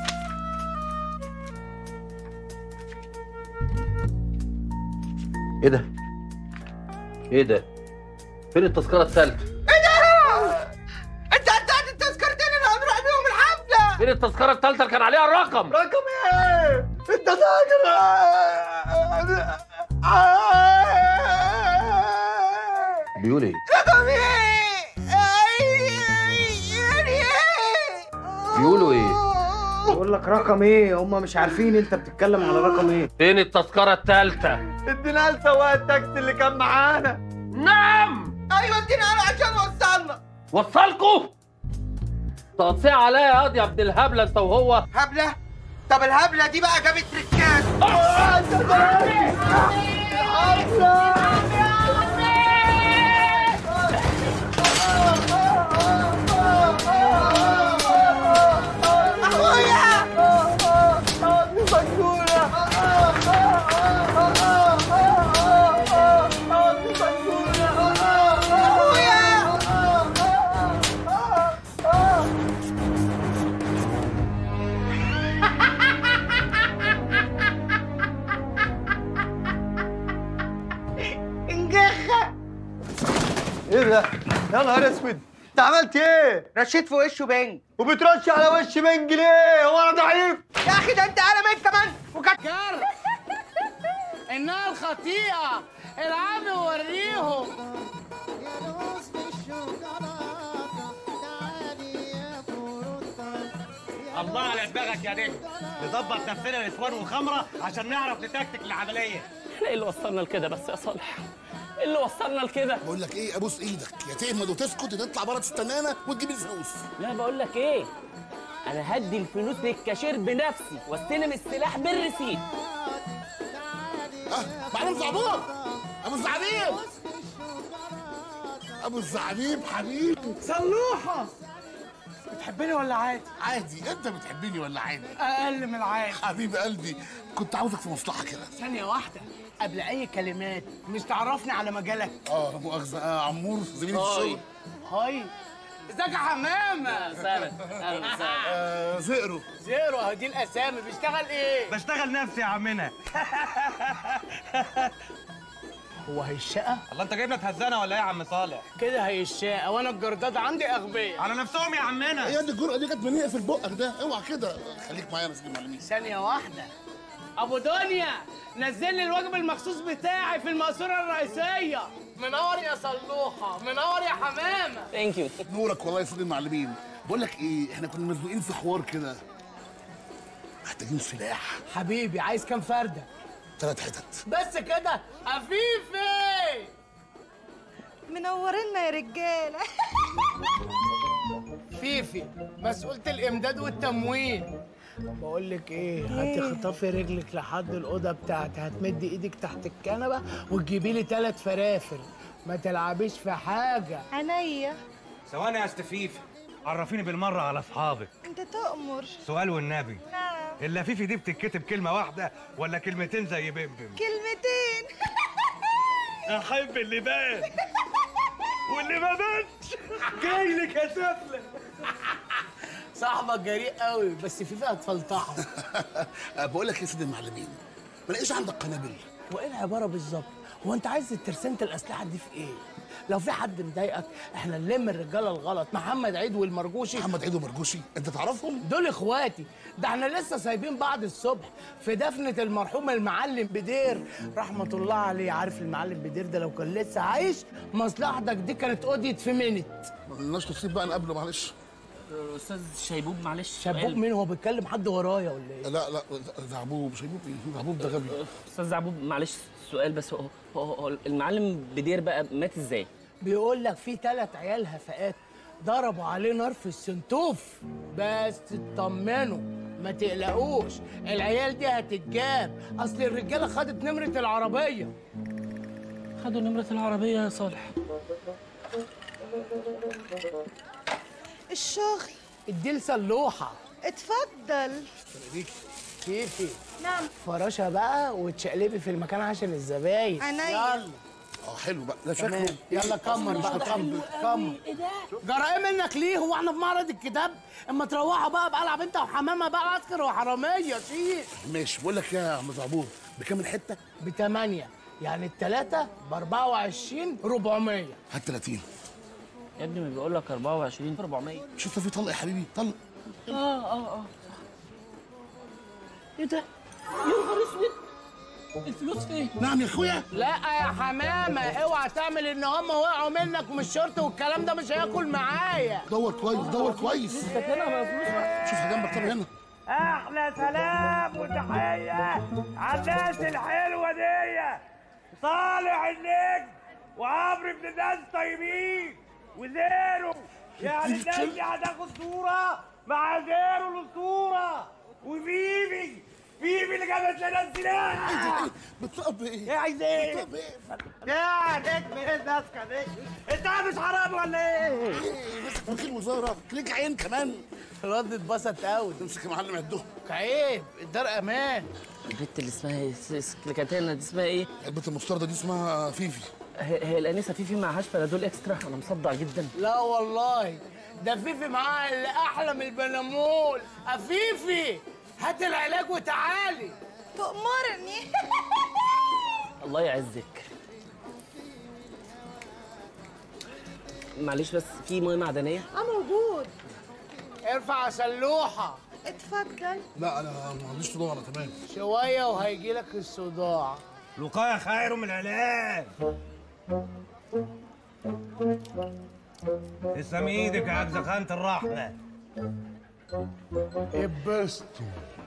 ايه ده ايه ده فين التذكره الثالثه ايه ده انت هتاخد التذكرتين اللي هنروح بيهم الحفله فين التذكره الثالثه اللي كان عليها الرقم رقم ايه انت فاكر بيقول ايه رقم ايه بيقولوا ايه بقول لك رقم ايه هم مش عارفين انت بتتكلم على رقم ايه فين التذكره الثالثه ادينا لسواق التاكسي اللي كان معانا نعم ايوه ادينا له عشان وصلنا وصلكوا تقطيع عليا يا قاضي يا ابن الهبله انت وهو هبله طب الهبله دي بقى جابت تريكات انجخه ايه ده يا نهار اسود انت عملت ايه رشيت في وشه بنج وبترش على وش بنج ليه هو انا ضعيف يا اخي ده انت قلم انت كمان وكانت انها الخطيئه العب وريهم الله على دماغك يا نجم نظبط نفسنا نسوان وخمره عشان نعرف نتكتك العمليه احنا ايه اللي وصلنا لكده بس يا صالح ايه اللي وصلنا لكده بقول لك ايه ابوس ايدك يا تهمد وتسكت يا تطلع بره تستنانا وتجيب الفلوس لا بقول لك ايه انا هدي الفلوس للكاشير بنفسي واستلم السلاح بالرصيد اه معلم زعبور ابو الزعبيب ابو الزعبيب حبيبي صلوحه بتحبني ولا عادي؟ عادي انت بتحبني ولا عادي اقل من العادي حبيب قلبي كنت عاوزك في مصلحه كده ثانية واحدة قبل أي كلمات مش تعرفني على مجالك اه مؤاخذه آه عمور زميلي في الشغل هاي ازيك يا حمامة سهلا اهلا وسهلا آه زئرو زيرو اهو دي الأسامي بيشتغل إيه؟ بشتغل نفسي يا عمنا هو هيشقى؟ الله انت جايبنا تهزنا ولا ايه يا عم صالح كده هيشقى وأنا الجرداد عندي أغبياء على نفسهم يا عمنا ايه دي الجرأه دي كانت منين في بقك ده اوعى كده خليك معايا يا مسجد المعلمين ثانية واحدة أبو دنيا نزل لي الوجب المخصوص بتاعي في المقصورة الرئيسية منور يا صلوحة منور يا حمامة ثانك يو نورك والله يا سيدي المعلمين بقول لك ايه احنا كنا مزنوقين في حوار كده محتاجين سلاح حبيبي عايز كام فردة؟ ثلاث حتت بس كده عفيفي منورينا يا رجاله فيفي مسؤولة الإمداد والتموين بقول لك ايه هتخطفي رجلك لحد الاوضه بتاعتي هتمدي ايدك تحت الكنبه وتجيبي لي ثلاث فرافر ما تلعبيش في حاجه عينيا ثواني يا استفيف عرفيني بالمره على اصحابك انت تؤمر سؤال والنبي نعم اللفيفي دي بتتكتب كلمه واحده ولا كلمتين زي بمبم كلمتين احب اللي بان واللي ما بانش جاي لك يا سفله صاحبك جريء قوي بس فيفي هتفلطحه آه، بقول لك يا سيدي المعلمين ما لاقيش عندك قنابل وايه العباره بالظبط هو انت عايز ترسمة الاسلحه دي في ايه لو في حد مضايقك احنا نلم الرجاله الغلط محمد عيد والمرجوشي محمد عيد ومرجوشي انت تعرفهم دول اخواتي ده احنا لسه سايبين بعض الصبح في دفنة المرحوم المعلم بدير رحمة الله عليه عارف المعلم بدير ده لو كان لسه عايش مصلحتك دي كانت قضيت في منت ما لناش نصيب بقى نقابله معلش استاذ شيبوب معلش شبوك مين هو بيتكلم حد ورايا ولا ايه لا لا زعبوب شيبوب ايه زعبوب ده غبي استاذ زعبوب معلش سؤال بس هو, هو, هو المعلم بدير بقى مات ازاي؟ بيقول لك في ثلاث عيال هفاءات ضربوا عليه نار في السنتوف بس اطمنوا ما تقلقوش العيال دي هتتجاب اصل الرجاله خدت نمره العربيه خدوا نمره العربيه يا صالح الشغل ادي سلوحه اتفضل كيفي نعم فراشة بقى وتشقلبي في المكان عشان الزباين عينيا. يلا اه حلو بقى ده تمام. شكله يلا كمر بقى كمر كمر ايه ده؟ جرى منك ليه هو احنا في معرض الكتاب اما تروحوا بقى بقى العب انت وحمامه بقى عسكر وحراميه شيل ماشي بقول لك يا عم زعبوب بكام الحته؟ بثمانية يعني التلاتة ب 24 400 هات 30 يا ابني ما بيقول لك 24 400 شوف في طلق يا حبيبي طلق اه اه اه ايه ده؟ يا نهار اسود الفلوس فين؟ نعم يا اخويا لا يا حمامة اوعى تعمل ان هم وقعوا منك ومش شرط والكلام ده مش هياكل معايا دور كويس دور كويس انت كده ما فلوس شوف جنبك طب هنا احلى سلام وتحيه على الناس الحلوه دي صالح النجم وعمرو بن ناس طيبين وزيرو يعني الناس دي هتاخد صوره مع زيرو الاسطوره وفيفي فيفي اللي جابت لنا السلاح بتطلب ايه؟ ايه عايز ايه؟ بتطلب ايه؟ يا نجم ايه الناس دي؟ انت مش حرام ولا ايه؟ ماسك وكيل وزاره ليك عين كمان الواد اتبسط قوي تمسك يا معلم عدهم عيب الدار امان البت اللي اسمها ايه؟ سكليكاتانا دي اسمها ايه؟ البت المستردة دي اسمها فيفي هي, هي الانسه فيفي معهاش بنادول اكسترا انا مصدع جدا لا والله ده فيفي معاها اللي احلى من البنمول افيفي هات العلاج وتعالي تأمرني الله يعزك معلش بس في ميه معدنيه اه موجود ارفع سلوحه اتفضل لا انا ما عنديش صداع انا تمام شويه وهيجي لك الصداع الوقايه خير من العلاج اسلم ايدك يا عجزة خانة الرحمة اتبسطوا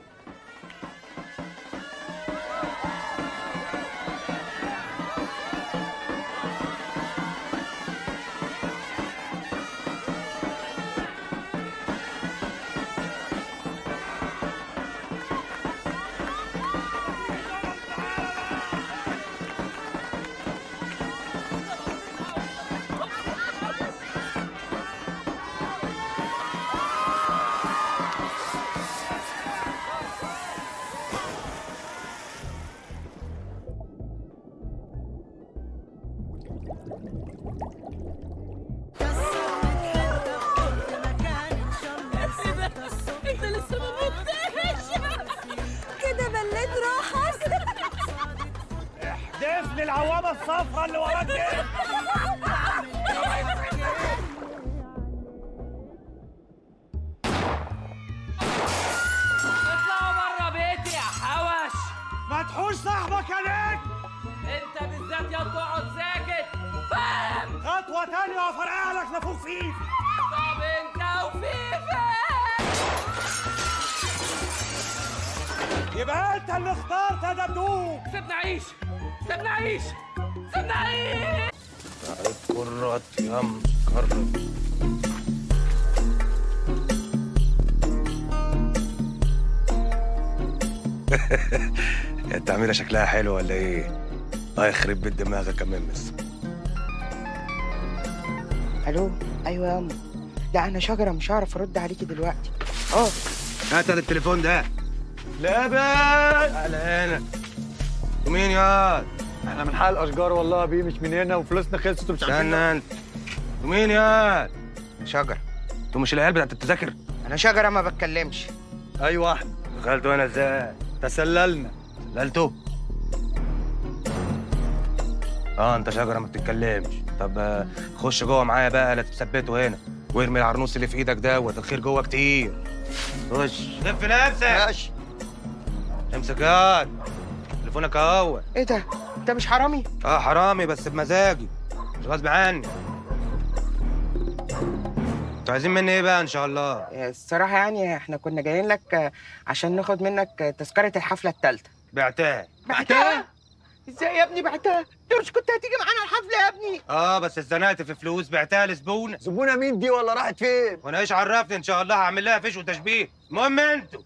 انت لسه ما متش كده بليت روحك احدف لي العوامة الصفراء اللي وراك دي اطلعوا بره بيتي يا حوش ما تحوش صاحبك يا نجم انت بالذات يا تقعد ساكت فاهم خطوة تانية وافرقع لك نافوخ فيفي طب انت وفيفي يبقى انت اللي اخترت يا دبدوب سيبنا عيش سيبنا عيش سيبنا عيش تعرف كرة يا مكرم يا التعميرة شكلها حلو ولا ايه؟ الله يخرب بيت دماغك يا ممس الو ايوه يا امي لا انا شجره مش هعرف ارد عليكي دلوقتي اه هات هذا التليفون ده لابن على هنا ومين يا احنا من حال الاشجار والله يا بيه مش من هنا وفلوسنا خلصت ومش عارفين استنى انت ومين يا شجر انتوا مش العيال بتاعت التذاكر انا شجره ما بتكلمش ايوه احنا دخلتوا هنا ازاي تسللنا سللتوا اه انت شجره ما بتتكلمش طب آه، خش جوه معايا بقى لا تثبته هنا وارمي العرنوس اللي في ايدك دوت الخير جوه كتير خش لف نفسك ماشي امسك ياد تليفونك اهو ايه ده انت مش حرامي اه حرامي بس بمزاجي مش غصب عني انتوا عايزين مني ايه بقى ان شاء الله الصراحه يعني احنا كنا جايين لك آه، عشان ناخد منك تذكره الحفله الثالثه بعتها بعتها ازاي يا ابني بعتها انت مش كنت هتيجي معانا الحفله يا ابني اه بس اتزنقت في فلوس بعتها لزبونه زبونه مين دي ولا راحت فين وانا ايش عرفني ان شاء الله هعمل لها فيش وتشبيه المهم انتوا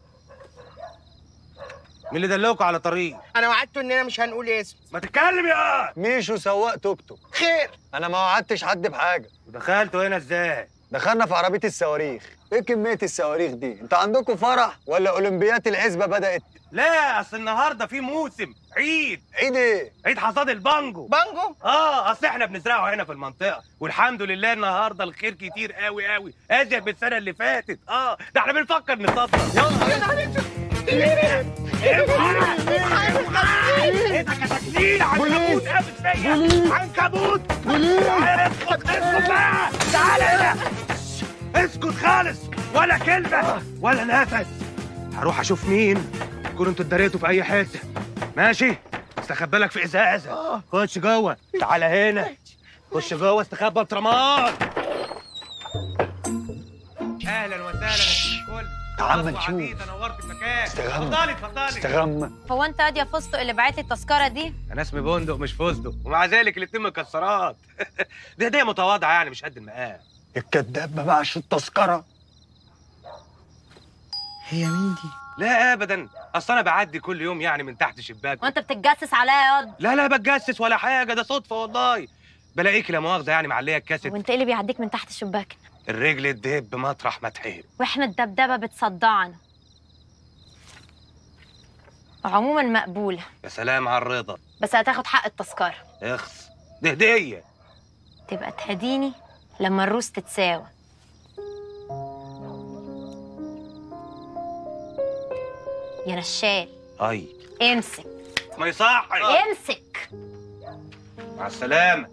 مين اللي دلوكوا على طريق انا وعدته اننا مش هنقول اسم ما تتكلم يا ميشو سواق توك توك خير انا ما وعدتش حد بحاجه ودخلتوا هنا ازاي دخلنا في عربيه الصواريخ ايه كميه الصواريخ دي انت عندكم فرح ولا اولمبيات العزبه بدات لا اصل النهارده في موسم عيد عيد ايه عيد حصاد البانجو بانجو اه اصل احنا بنزرعه هنا في المنطقه والحمد لله النهارده الخير كتير قوي قوي ازيد من السنه اللي فاتت اه ده احنا بنفكر نصدر يلا ايه ده كتاكلين عنكبوت قامت فيا عنكبوت اسكت اسكت بقى تعالى هنا اسكت خالص ولا كلمه ولا نفس هروح اشوف مين تكونوا انتوا اتدريتوا في اي حته ماشي استخبى لك في ازازه خش جوه تعالى هنا خش جوه استخبى بطرمان اهلا وسهلا يا ست الكل تعال خطوة نشوف. عديدة، نورت المكان استغمى. اتفضلي اتفضلي استغمى هو انت قاضي يا فستق اللي بعت لي التذكره دي انا اسمي بندق مش فستق ومع ذلك الاتنين مكسرات دي هديه متواضعه يعني مش قد المقام الكداب ما باعش التذكره هي مين دي لا ابدا اصل انا بعدي كل يوم يعني من تحت شباك وانت بتتجسس عليا يا قاضي لا لا بتجسس ولا حاجه ده صدفه والله بلاقيك لا مؤاخذه يعني معليه الكاسيت وانت ايه اللي بيعديك من تحت الشباك الرجل تدب مطرح ما تحب واحنا الدبدبه بتصدعنا عموما مقبوله يا سلام على الرضا بس هتاخد حق التذكره اخس دي هديه تبقى تهديني لما الروس تتساوى يا نشال اي امسك ما يصحي امسك مع السلامه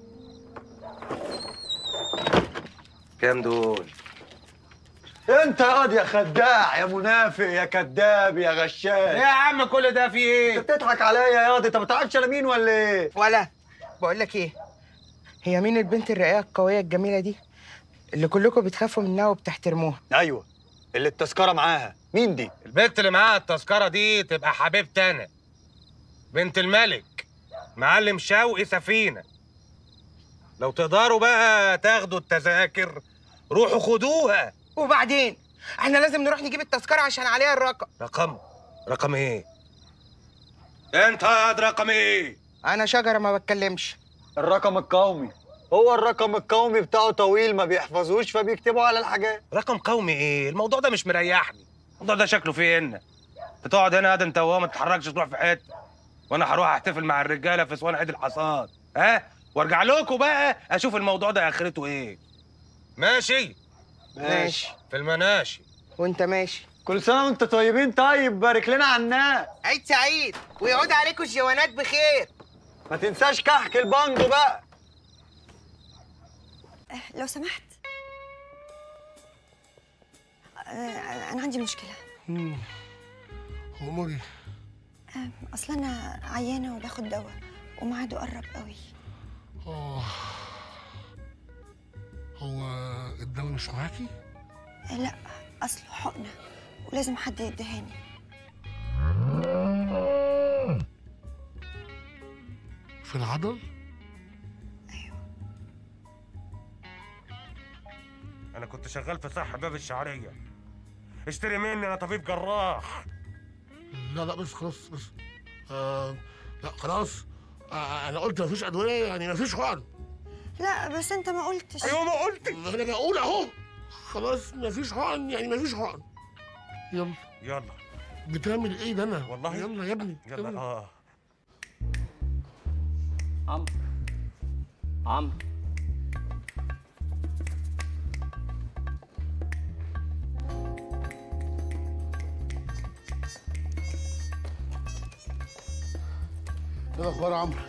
كام دول انت يا قاضي يا خداع يا منافق يا كذاب يا غشاش ايه يا عم كل ده في ايه انت بتضحك عليا يا قاضي انت ما تعرفش انا مين ولا ايه ولا بقول لك ايه هي مين البنت الرقيقه القويه الجميله دي اللي كلكم بتخافوا منها وبتحترموها ايوه اللي التذكره معاها مين دي البنت اللي معاها التذكره دي تبقى حبيبتي انا بنت الملك معلم شوقي سفينه لو تقدروا بقى تاخدوا التذاكر روحوا خدوها وبعدين احنا لازم نروح نجيب التذكره عشان عليها الرقم رقم رقم ايه انت يا رقم ايه انا شجره ما بتكلمش الرقم القومي هو الرقم القومي بتاعه طويل ما بيحفظوش فبيكتبوا على الحاجات رقم قومي ايه الموضوع ده مش مريحني الموضوع ده شكله فيه ان تقعد هنا ده انت وهو ما تتحركش تروح في حته وانا هروح احتفل مع الرجاله في اسوان عيد الحصاد ها وارجع لكم بقى اشوف الموضوع ده اخرته ايه ماشي ماشي في المناشي وانت ماشي كل سنه وانت طيبين طيب بارك لنا على الناس عيد سعيد ويعود عليكم الجوانات بخير ما تنساش كحك البانجو بقى لو سمحت آه، انا عندي مشكله اموري آه، اصل انا عيانه وباخد دواء وميعاده قرب قوي اه هو الدواء مش معاكي؟ آه، لا اصله حقنه ولازم حد يدهاني في العضل؟ انا كنت شغال في صح باب الشعريه اشتري مني انا طبيب جراح لا لا بس خلاص بس آه لا خلاص آه انا قلت مفيش ادويه يعني مفيش حقن لا بس انت ما قلتش ايوه ما قلت انا بقول اهو خلاص مفيش حقن يعني مفيش حقن يلا يلا بتعمل ايه ده انا والله يلا يا ابني يلا اه عمرو عمرو ايه الاخبار يا عمرو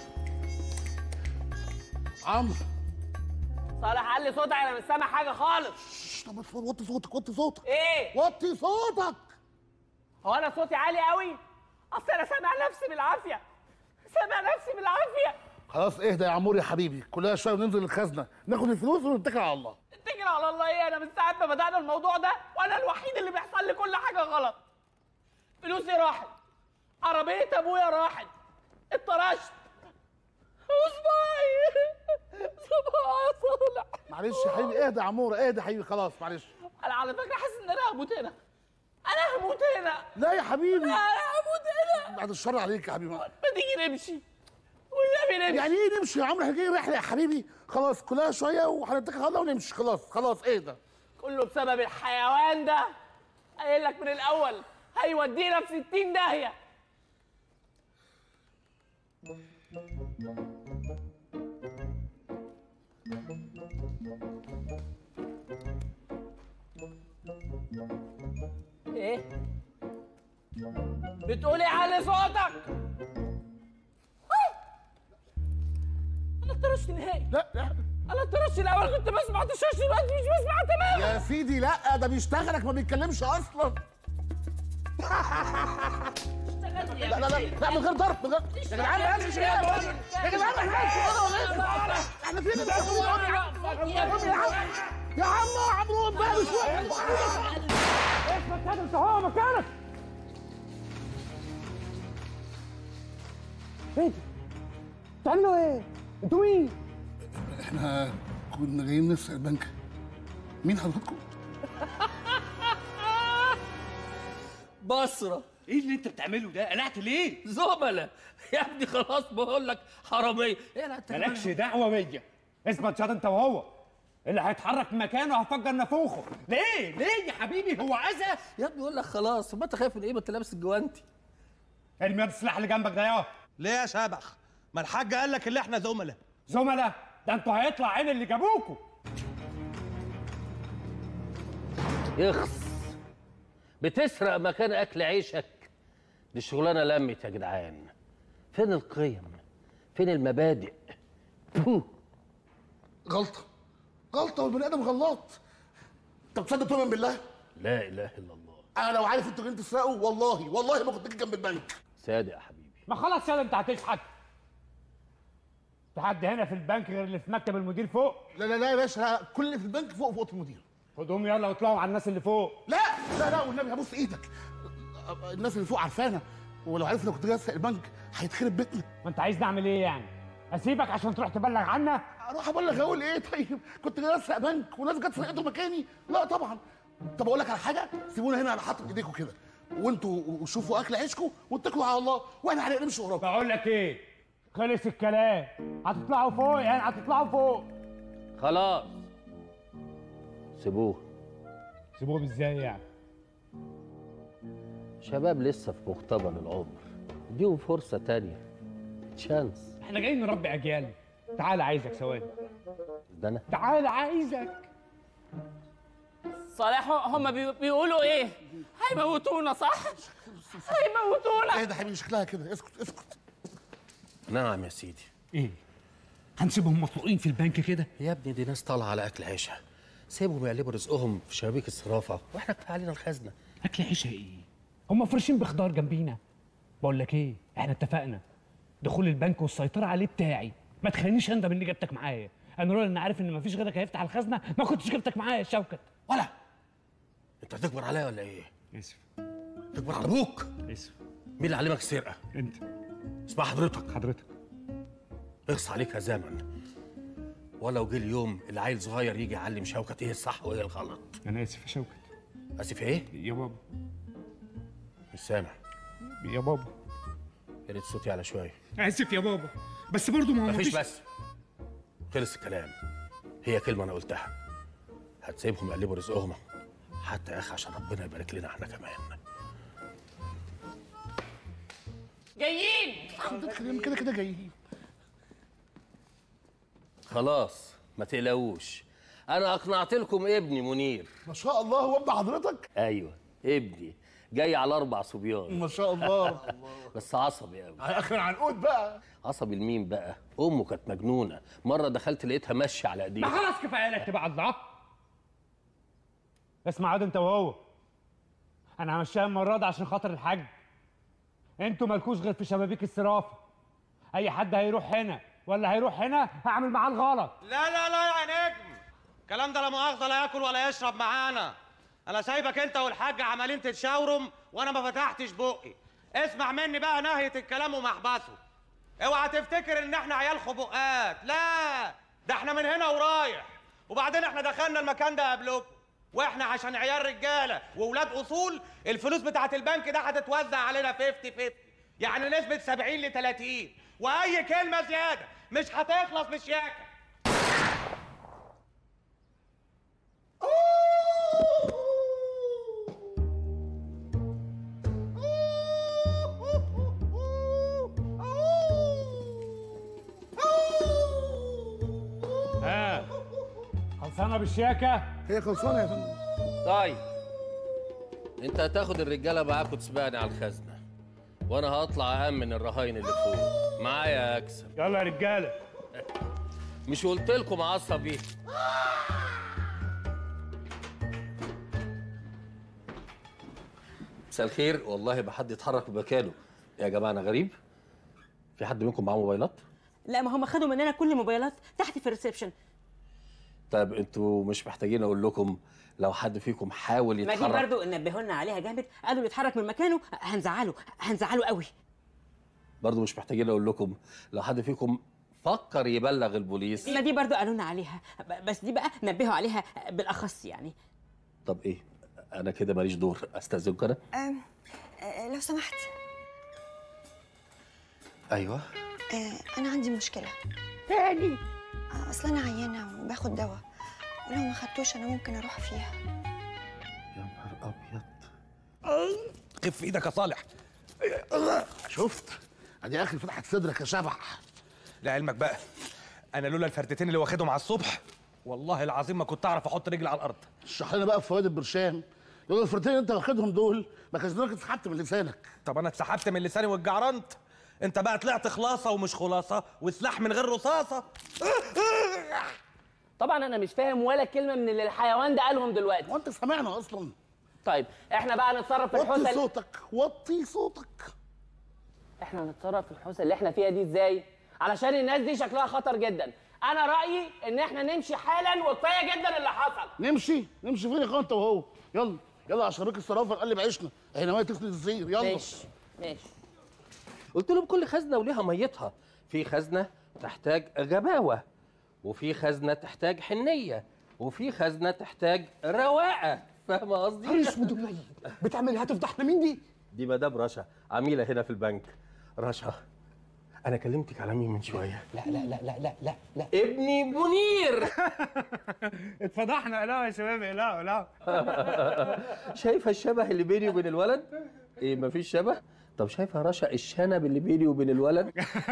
عمرو صالح علي صوتك انا مش سامع حاجه خالص طب اصبر وطي صوتك وطي صوتك ايه وطي صوتك هو انا صوتي عالي قوي اصل انا سامع نفسي بالعافيه سامع نفسي بالعافيه خلاص اهدى يا عمور يا حبيبي كلها شويه وننزل الخزنه ناخد الفلوس ونتكل على الله انت اتكل على الله ايه انا من ساعه ما بدانا الموضوع ده وانا الوحيد اللي بيحصل لي كل حاجه غلط فلوسي راحت عربيه ابويا راحت اتطرشت وصباعي صباعي يا صالح معلش يا حبيبي اهدى يا عموره اهدى يا حبيبي خلاص معلش انا على فكره حاسس ان انا هموت هنا انا هموت هنا لا يا حبيبي لا انا هموت هنا بعد الشر عليك يا حبيبي ما تيجي نمشي والنبي نمشي يعني ايه نمشي يا عمرو احنا جايين رحله يا حبيبي خلاص كلها شويه وهنتكل على الله ونمشي خلاص خلاص اهدى كله بسبب الحيوان ده قايل لك من الاول هيودينا في 60 داهيه ايه بتقولي علي صوتك آه! انا اتطرشت نهائي لا لا انا اتطرشت الاول كنت بسمع تشاش دلوقتي مش بسمع تماما يا سيدي لا ده بيشتغلك ما بيتكلمش اصلا لا لا لا لا من غير ضرب من غير يا جدعان ما ينفعش كده يا جدعان ما ينفعش احنا فين يا عم عمرو بقى شويه اسمك كده انت هو مكانك ايه بتعملوا ايه؟ انتوا مين؟ احنا كنا جايين نسرق البنك مين حضراتكم؟ بصرة ايه اللي انت بتعمله ده؟ قلعت ليه؟ زملاء يا ابني خلاص بقول لك حرامية ايه لا انت مالكش دعوه بيا اثبت شاط انت وهو اللي هيتحرك من مكانه هفجر نافوخه ليه ليه يا حبيبي هو اذى يا ابني بقول لك خلاص ما انت خايف من ايه ما انت لابس الجوانتي ارمي يد السلاح اللي جنبك ده يا ليه يا شبح ما الحاج قال لك اللي احنا زملاء زملاء ده انتوا هيطلع عين اللي جابوكوا يخص بتسرق مكان اكل عيشك دي شغلانه لمت يا جدعان فين القيم فين المبادئ بو. غلطه غلطه والبني ادم غلط طب تصدق تؤمن بالله لا اله الا الله انا لو عارف انتوا جايين تسرقوا والله والله ما كنت جيت جنب البنك صادق يا حبيبي ما خلاص يا انت هتشحت في حد هنا في البنك غير اللي في مكتب المدير فوق لا لا لا يا باشا لا، كل اللي في البنك فوق فوق المدير خدهم يلا واطلعوا على الناس اللي فوق لا لا لا والنبي هبص ايدك الناس اللي فوق عارفانا ولو عرفنا كنت جاي اسرق البنك هيتخرب بيتنا ما انت عايز نعمل ايه يعني اسيبك عشان تروح تبلغ عنا اروح ابلغ اقول ايه طيب كنت جاي اسرق بنك وناس جت سرقته مكاني لا طبعا طب اقول لك على حاجه سيبونا هنا على حاطط ايديكم كده وانتوا شوفوا اكل عيشكم واتكلوا على الله واحنا هنمشي وراكم بقول لك ايه خلص الكلام هتطلعوا فوق يعني هتطلعوا فوق خلاص سيبوه سيبوهم ازاي يعني شباب لسه في مقتبل العمر اديهم فرصه تانية تشانس احنا جايين نربي اجيال تعال عايزك ثواني ده انا تعال عايزك صالح هم بي- بيقولوا ايه هيموتونا صح هيموتونا ايه ده حبيبي شكلها كده اسكت اسكت نعم يا سيدي ايه؟ هنسيبهم مطلوقين في البنك كده؟ يا ابني دي ناس طالعه على اكل عيشها سيبهم يقلبوا رزقهم في شبابيك الصرافه واحنا كفايه علينا الخزنه اكل عيشها ايه؟ هم فرشين بخضار جنبينا بقول لك ايه احنا اتفقنا دخول البنك والسيطره عليه بتاعي ما تخلينيش اندم اني جبتك معايا انا لولا اني عارف ان مفيش غيرك هيفتح الخزنه ما كنتش جبتك معايا يا شوكت ولا انت هتكبر عليا ولا ايه؟ اسف تكبر على ابوك اسف مين اللي علمك السرقه؟ انت اسمع حضرتك حضرتك اغص عليك يا زمن ولو جه اليوم اللي عيل صغير يجي يعلم شوكت ايه الصح وايه الغلط انا اسف يا شوكت اسف ايه؟ يا بابا مش سامع يا بابا يا ريت صوتي على شويه اسف يا بابا بس برضه ما هو مفيش مفيش- بس خلص الكلام هي كلمه انا قلتها هتسيبهم يقلبوا رزقهم حتى يا اخي عشان ربنا يبارك لنا احنا كمان جايين كده كده جايين خلاص ما تقلقوش انا اقنعت لكم ابني منير ما شاء الله هو ابن حضرتك ايوه ابني جاي على اربع صبيان ما شاء الله بس عصبي قوي اخر عنقود بقى عصبي لمين بقى امه كانت مجنونه مره دخلت لقيتها ماشيه على ما ايديها خلاص كفايه لك تبقى الله اسمع عاد انت وهو انا همشيها المره دي عشان خاطر الحاج انتوا مالكوش غير في شبابيك الصرافه اي حد هيروح هنا ولا هيروح هنا هعمل معاه الغلط لا لا لا يا نجم الكلام ده لا مؤاخذه لا ياكل ولا يشرب معانا انا سايبك انت والحاج عمالين تتشاورم وانا ما فتحتش بقي اسمع مني بقى نهايه الكلام ومحبسه اوعى تفتكر ان احنا عيال خبقات لا ده احنا من هنا ورايح وبعدين احنا دخلنا المكان ده قبلكم واحنا عشان عيال رجاله واولاد اصول الفلوس بتاعت البنك ده هتتوزع علينا 50 50 يعني نسبه 70 ل 30 واي كلمه زياده مش هتخلص بالشياكه ها خلصانه بالشياكه هي خلصانه يا فندم طيب انت هتاخد الرجاله معاك وتسبقني على الخزنه وانا هطلع اهم من الرهاين اللي فوق معايا اكسب يلا يا رجاله مش قلت لكم عصبي مساء الخير والله ما حد يتحرك بمكانه يا جماعه انا غريب في حد منكم معاه موبايلات لا ما هم خدوا مننا كل الموبايلات تحت في الريسبشن طيب انتوا مش محتاجين اقول لكم لو حد فيكم حاول ما دي يتحرك برضو نبهوا لنا عليها جامد قالوا اللي يتحرك من مكانه هنزعله هنزعله قوي برضه مش محتاجين اقول لكم لو حد فيكم فكر يبلغ البوليس ما دي برضو قالوا لنا عليها ب- بس دي بقى نبهوا عليها بالاخص يعني طب ايه انا كده ماليش دور استاذنكم انا أم، أه، لو سمحت ايوه أه، أنا عندي مشكلة تاني أصل أنا عيانة وباخد دواء ولو ما خدتوش أنا ممكن أروح فيها خف ايدك يا صالح شفت ادي اخر فتحت صدرك يا شبح لعلمك بقى انا لولا الفردتين اللي واخدهم على الصبح والله العظيم ما كنت اعرف احط رجلي على الارض اشرح لنا بقى في فوائد البرشام لو الفرتين اللي انت واخدهم دول ما كانش دماغك اتسحبت من لسانك طب انا اتسحبت من لساني واتجعرنت انت بقى طلعت خلاصه ومش خلاصه وسلاح من غير رصاصه طبعا انا مش فاهم ولا كلمه من اللي الحيوان ده قالهم دلوقتي وانت سامعنا اصلا طيب احنا بقى نتصرف في وطي الحوسه اللي- صوتك وطي صوتك احنا نتصرف في الحوسه اللي احنا فيها دي ازاي علشان الناس دي شكلها خطر جدا انا رايي ان احنا نمشي حالا وكفايه جدا اللي حصل نمشي نمشي فين يا اخوان انت وهو يلا يلا عشان راجل الصرافه نقلب عيشنا احنا ما تسند الزير يلا ماشي ماشي قلت لهم كل خزنه وليها ميتها في خزنه تحتاج غباوه وفي خزنه تحتاج حنيه وفي خزنه تحتاج رواقه فاهمه قصدي؟ نهار اسود بتعمل هتفضحنا مين دي؟ دي مدام رشا عميله هنا في البنك رشا انا كلمتك على مين من شويه لا لا لا لا لا لا لا ابني منير اتفضحنا لا يا شباب لا لا شايفه الشبه اللي بيني وبين الولد ايه مفيش شبه طب شايفه رشا الشنب اللي بيني وبين الولد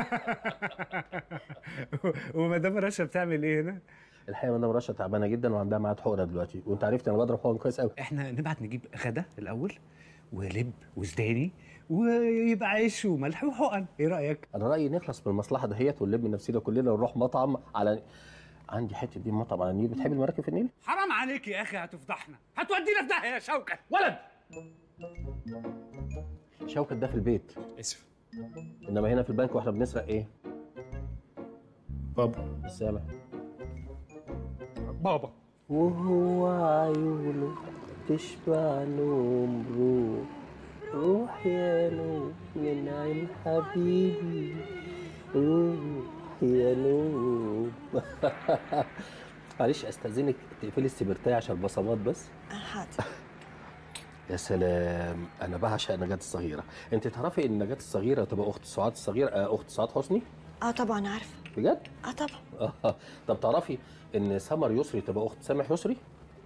ومدام رشا بتعمل ايه هنا؟ الحقيقه مدام رشا تعبانه جدا وعندها ميعاد حقنه دلوقتي وانت عرفت انا بضرب حقن كويس قوي احنا نبعت نجيب غدا الاول ولب وزداني ويبقى عيش وملح وحقن ايه رايك؟ انا رايي نخلص من المصلحه دهيت ونلم نفسنا كلنا ونروح مطعم على عندي حته دي مطعم على النيل بتحب المراكب في النيل حرام عليك يا اخي هتفضحنا هتودينا في داهيه يا شوكه ولد شوكت ده في البيت اسف انما هنا في البنك واحنا بنسرق ايه بابا السامع بابا وهو عيونه تشبع نوم روح روح يا نوم من عين حبيبي روح يا نوم معلش استاذنك تقفلي السبرتايه عشان البصمات بس حاضر يا سلام انا بعشق نجاة الصغيره انت تعرفي ان نجاة الصغيره تبقى اخت سعاد الصغيره آه، اخت سعاد حسني اه طبعا عارفة بجد اه طبعا آه. طب تعرفي ان سمر يسري تبقى اخت سامح يسري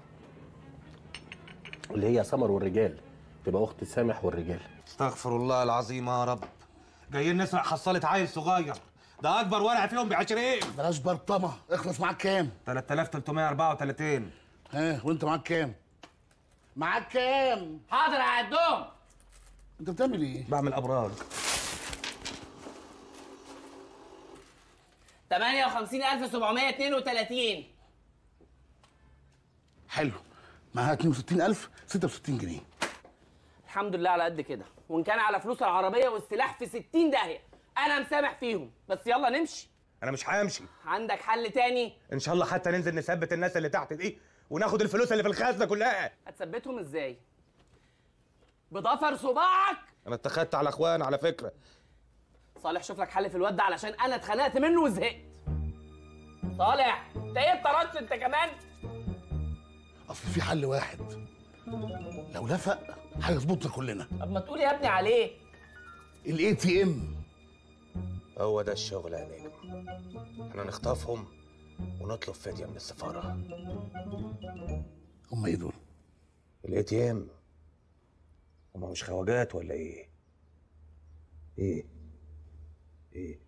اللي هي سمر والرجال تبقى اخت سامح والرجال استغفر الله العظيم يا رب جايين نسرق حصاله عيل صغير ده اكبر ورع فيهم ب 20 بلاش برطمه اخلص معاك كام 3334 ها وانت معاك كام معاك كام حاضر هعدهم انت بتعمل ايه بعمل ابراج 58732 حلو معاها 62000 66 جنيه الحمد لله على قد كده وان كان على فلوس العربيه والسلاح في 60 داهيه انا مسامح فيهم بس يلا نمشي انا مش همشي عندك حل تاني ان شاء الله حتى ننزل نثبت الناس اللي تحت دي وناخد الفلوس اللي في الخزنه كلها هتثبتهم ازاي بضفر صباعك انا اتخذت على اخوان على فكره صالح شوف لك حل في الواد ده علشان انا اتخنقت منه وزهقت صالح انت ايه اتطردت انت كمان اصل في حل واحد لو لفق هيظبطنا كلنا طب ما تقول يا ابني عليه الاي تي ام هو ده الشغل يا نجم احنا نخطفهم ونطلب فديه من السفاره هم ايه دول؟ الاي تي ام هم مش خواجات ولا ايه؟ ايه؟ ايه؟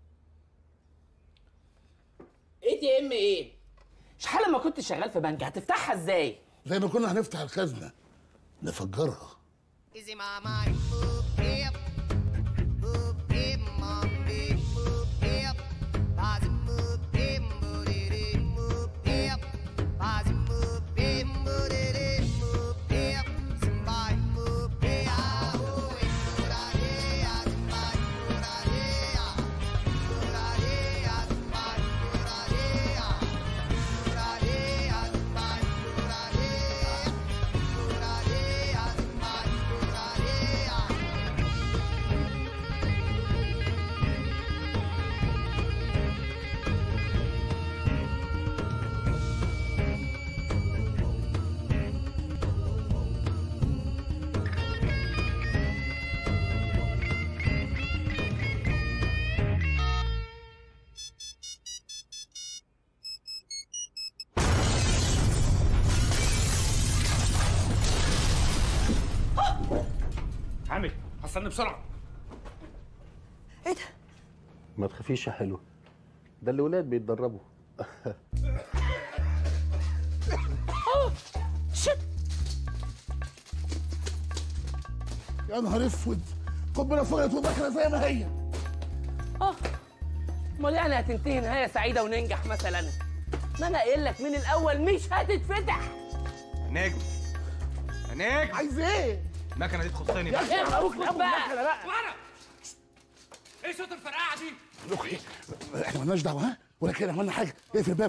اي تي ام ايه شحال لما كنت شغال في بنك هتفتحها ازاي زي ما كنا هنفتح الخزنه نفجرها Is it my mind? Boop, hip. Boop, hip, mom, big, boop, hip. Bozzy, boop, hip, boop, it, it, boop, hip. Bozzy, boop, hip, boop, it, it, boop, hip. Somebody, boop, hey, ah, oh, eh, boop, da, hey, ah, somebody, boop, da, hey, ah. Boop, da, hey, ah, somebody, boop, da, hey, ah. Boop, da, hey, ah, somebody, boop, da, hey, ah. Boop, da, hey, ah, somebody, boop, da, hey, ah. حامد حصلني بسرعه ما تخافيش يا حلو ده الولاد بيتدربوا يا نهار اسود قنبله فضلت وداخله زي ما هي اه امال يعني هتنتهي نهايه سعيده وننجح مثلا ما انا قايل لك من الاول مش هتتفتح نجم يا نجم عايز ايه؟ المكنه دي تخصني يا بقى أخي أبوك بقى. ورا ايه صوت الفرقعه دي؟ لك ايه؟ احنا مالناش دعوه ها؟ ولا كده عملنا حاجه اقفل الباب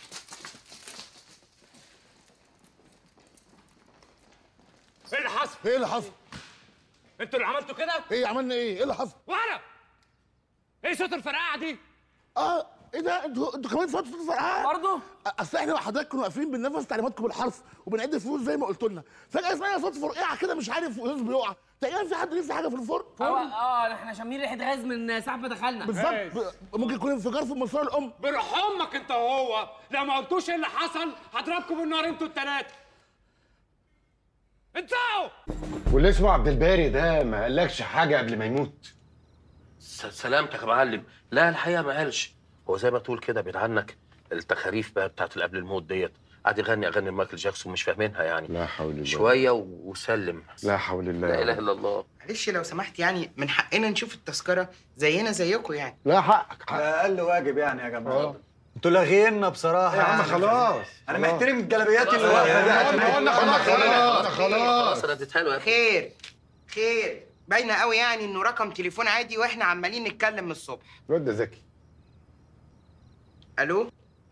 ايه اللي حصل؟ ايه اللي حصل؟ انتوا اللي عملتوا كده؟ ايه عملنا ايه؟ ايه اللي حصل؟ ورا ايه صوت الفرقعه دي؟ اه ايه ده انتوا انتوا كمان صوت صوت فرقعه برضه اصل احنا وحضرتك كنا واقفين بننفذ تعليماتكم بالحرف وبنعد الفلوس زي ما قلت لنا فجاه سمعنا صوت فرقعه كده مش عارف وهز بيقع تقريبا في حد لسه حاجه في الفرن اه اه احنا شامين ريحه غاز من ساعه ما دخلنا بالظبط ب- ممكن يكون انفجار في الماسوره الام بروح امك انت وهو لو ما قلتوش ايه اللي حصل هضربكم بالنار انتوا التلاته انتوا واللي اسمه عبد الباري ده ما قالكش حاجه قبل ما يموت س- سلامتك يا معلم لا الحقيقه ما قالش هو زي ما تقول كده بعيد عنك التخاريف بقى بتاعت اللي قبل الموت ديت قعد يغني اغاني مايكل جاكسون مش فاهمينها يعني لا حول الله شويه و- وسلم لا حول الله لا اله الا الله معلش لو سمحت يعني من حقنا نشوف التذكره زينا زيكم يعني لا حقك ده اقل واجب يعني يا جماعه انتوا لاغينا بصراحه يا عم يعني. خلاص انا خلاص. محترم الجلابيات اللي خلاص. واقفه دي قلنا- قلنا خلاص خلاص خلاص انا اديتها له يا ابني. خير خير باينه قوي يعني انه رقم تليفون عادي واحنا عمالين نتكلم من الصبح الواد ده ذكي الو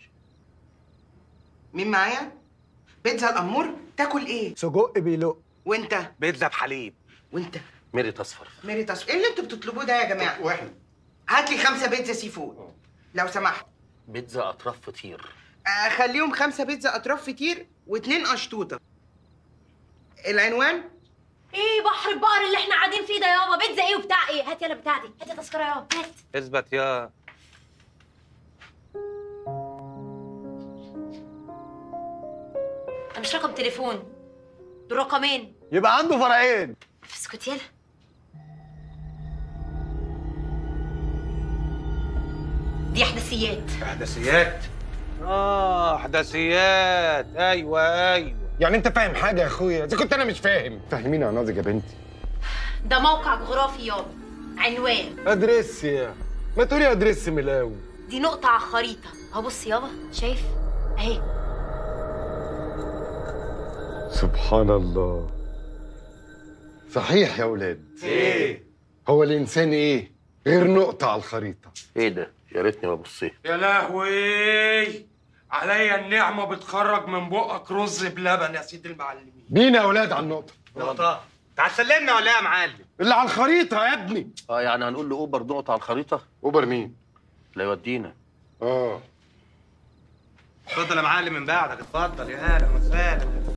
مين معايا بيتزا الامور تاكل ايه سجق بيلق وانت بيتزا بحليب وانت ميري تصفر ميري تصفيق ايه اللي انتوا بتطلبوه ده يا جماعه واحنا هات لي خمسه بيتزا سي فود لو سمحت بيتزا اطراف فطير آه، خليهم خمسه بيتزا اطراف فطير واتنين اشطوطه العنوان ايه بحر البقر اللي احنا قاعدين فيه ده يابا بيتزا ايه وبتاع ايه هات يلا بتاع دي هات تذكره يابا هات اثبت يا ده مش رقم تليفون دول رقمين يبقى عنده فرعين اسكت يلا دي احداثيات احداثيات اه احداثيات ايوه ايوه يعني انت فاهم حاجه يا اخويا اذا كنت انا مش فاهم فهميني يا ناضج يا بنتي ده موقع جغرافي يابا عنوان ادرس يا ما تقولي ادرس من الاول دي نقطة على الخريطة اهو بص يابا شايف اهي سبحان الله صحيح يا ولاد ايه هو الانسان ايه غير نقطه على الخريطه ايه ده يا ريتني ما بصيت يا لهوي عليا النعمه بتخرج من بقك رز بلبن يا سيدي المعلمين بينا يا اولاد على النقطه نقطه تعال سلمنا ولا ايه يا معلم اللي على الخريطه يا ابني اه يعني هنقول لاوبر نقطه على الخريطه اوبر مين لا يودينا اه اتفضل يا معلم من بعدك اتفضل يا هلا وسهلا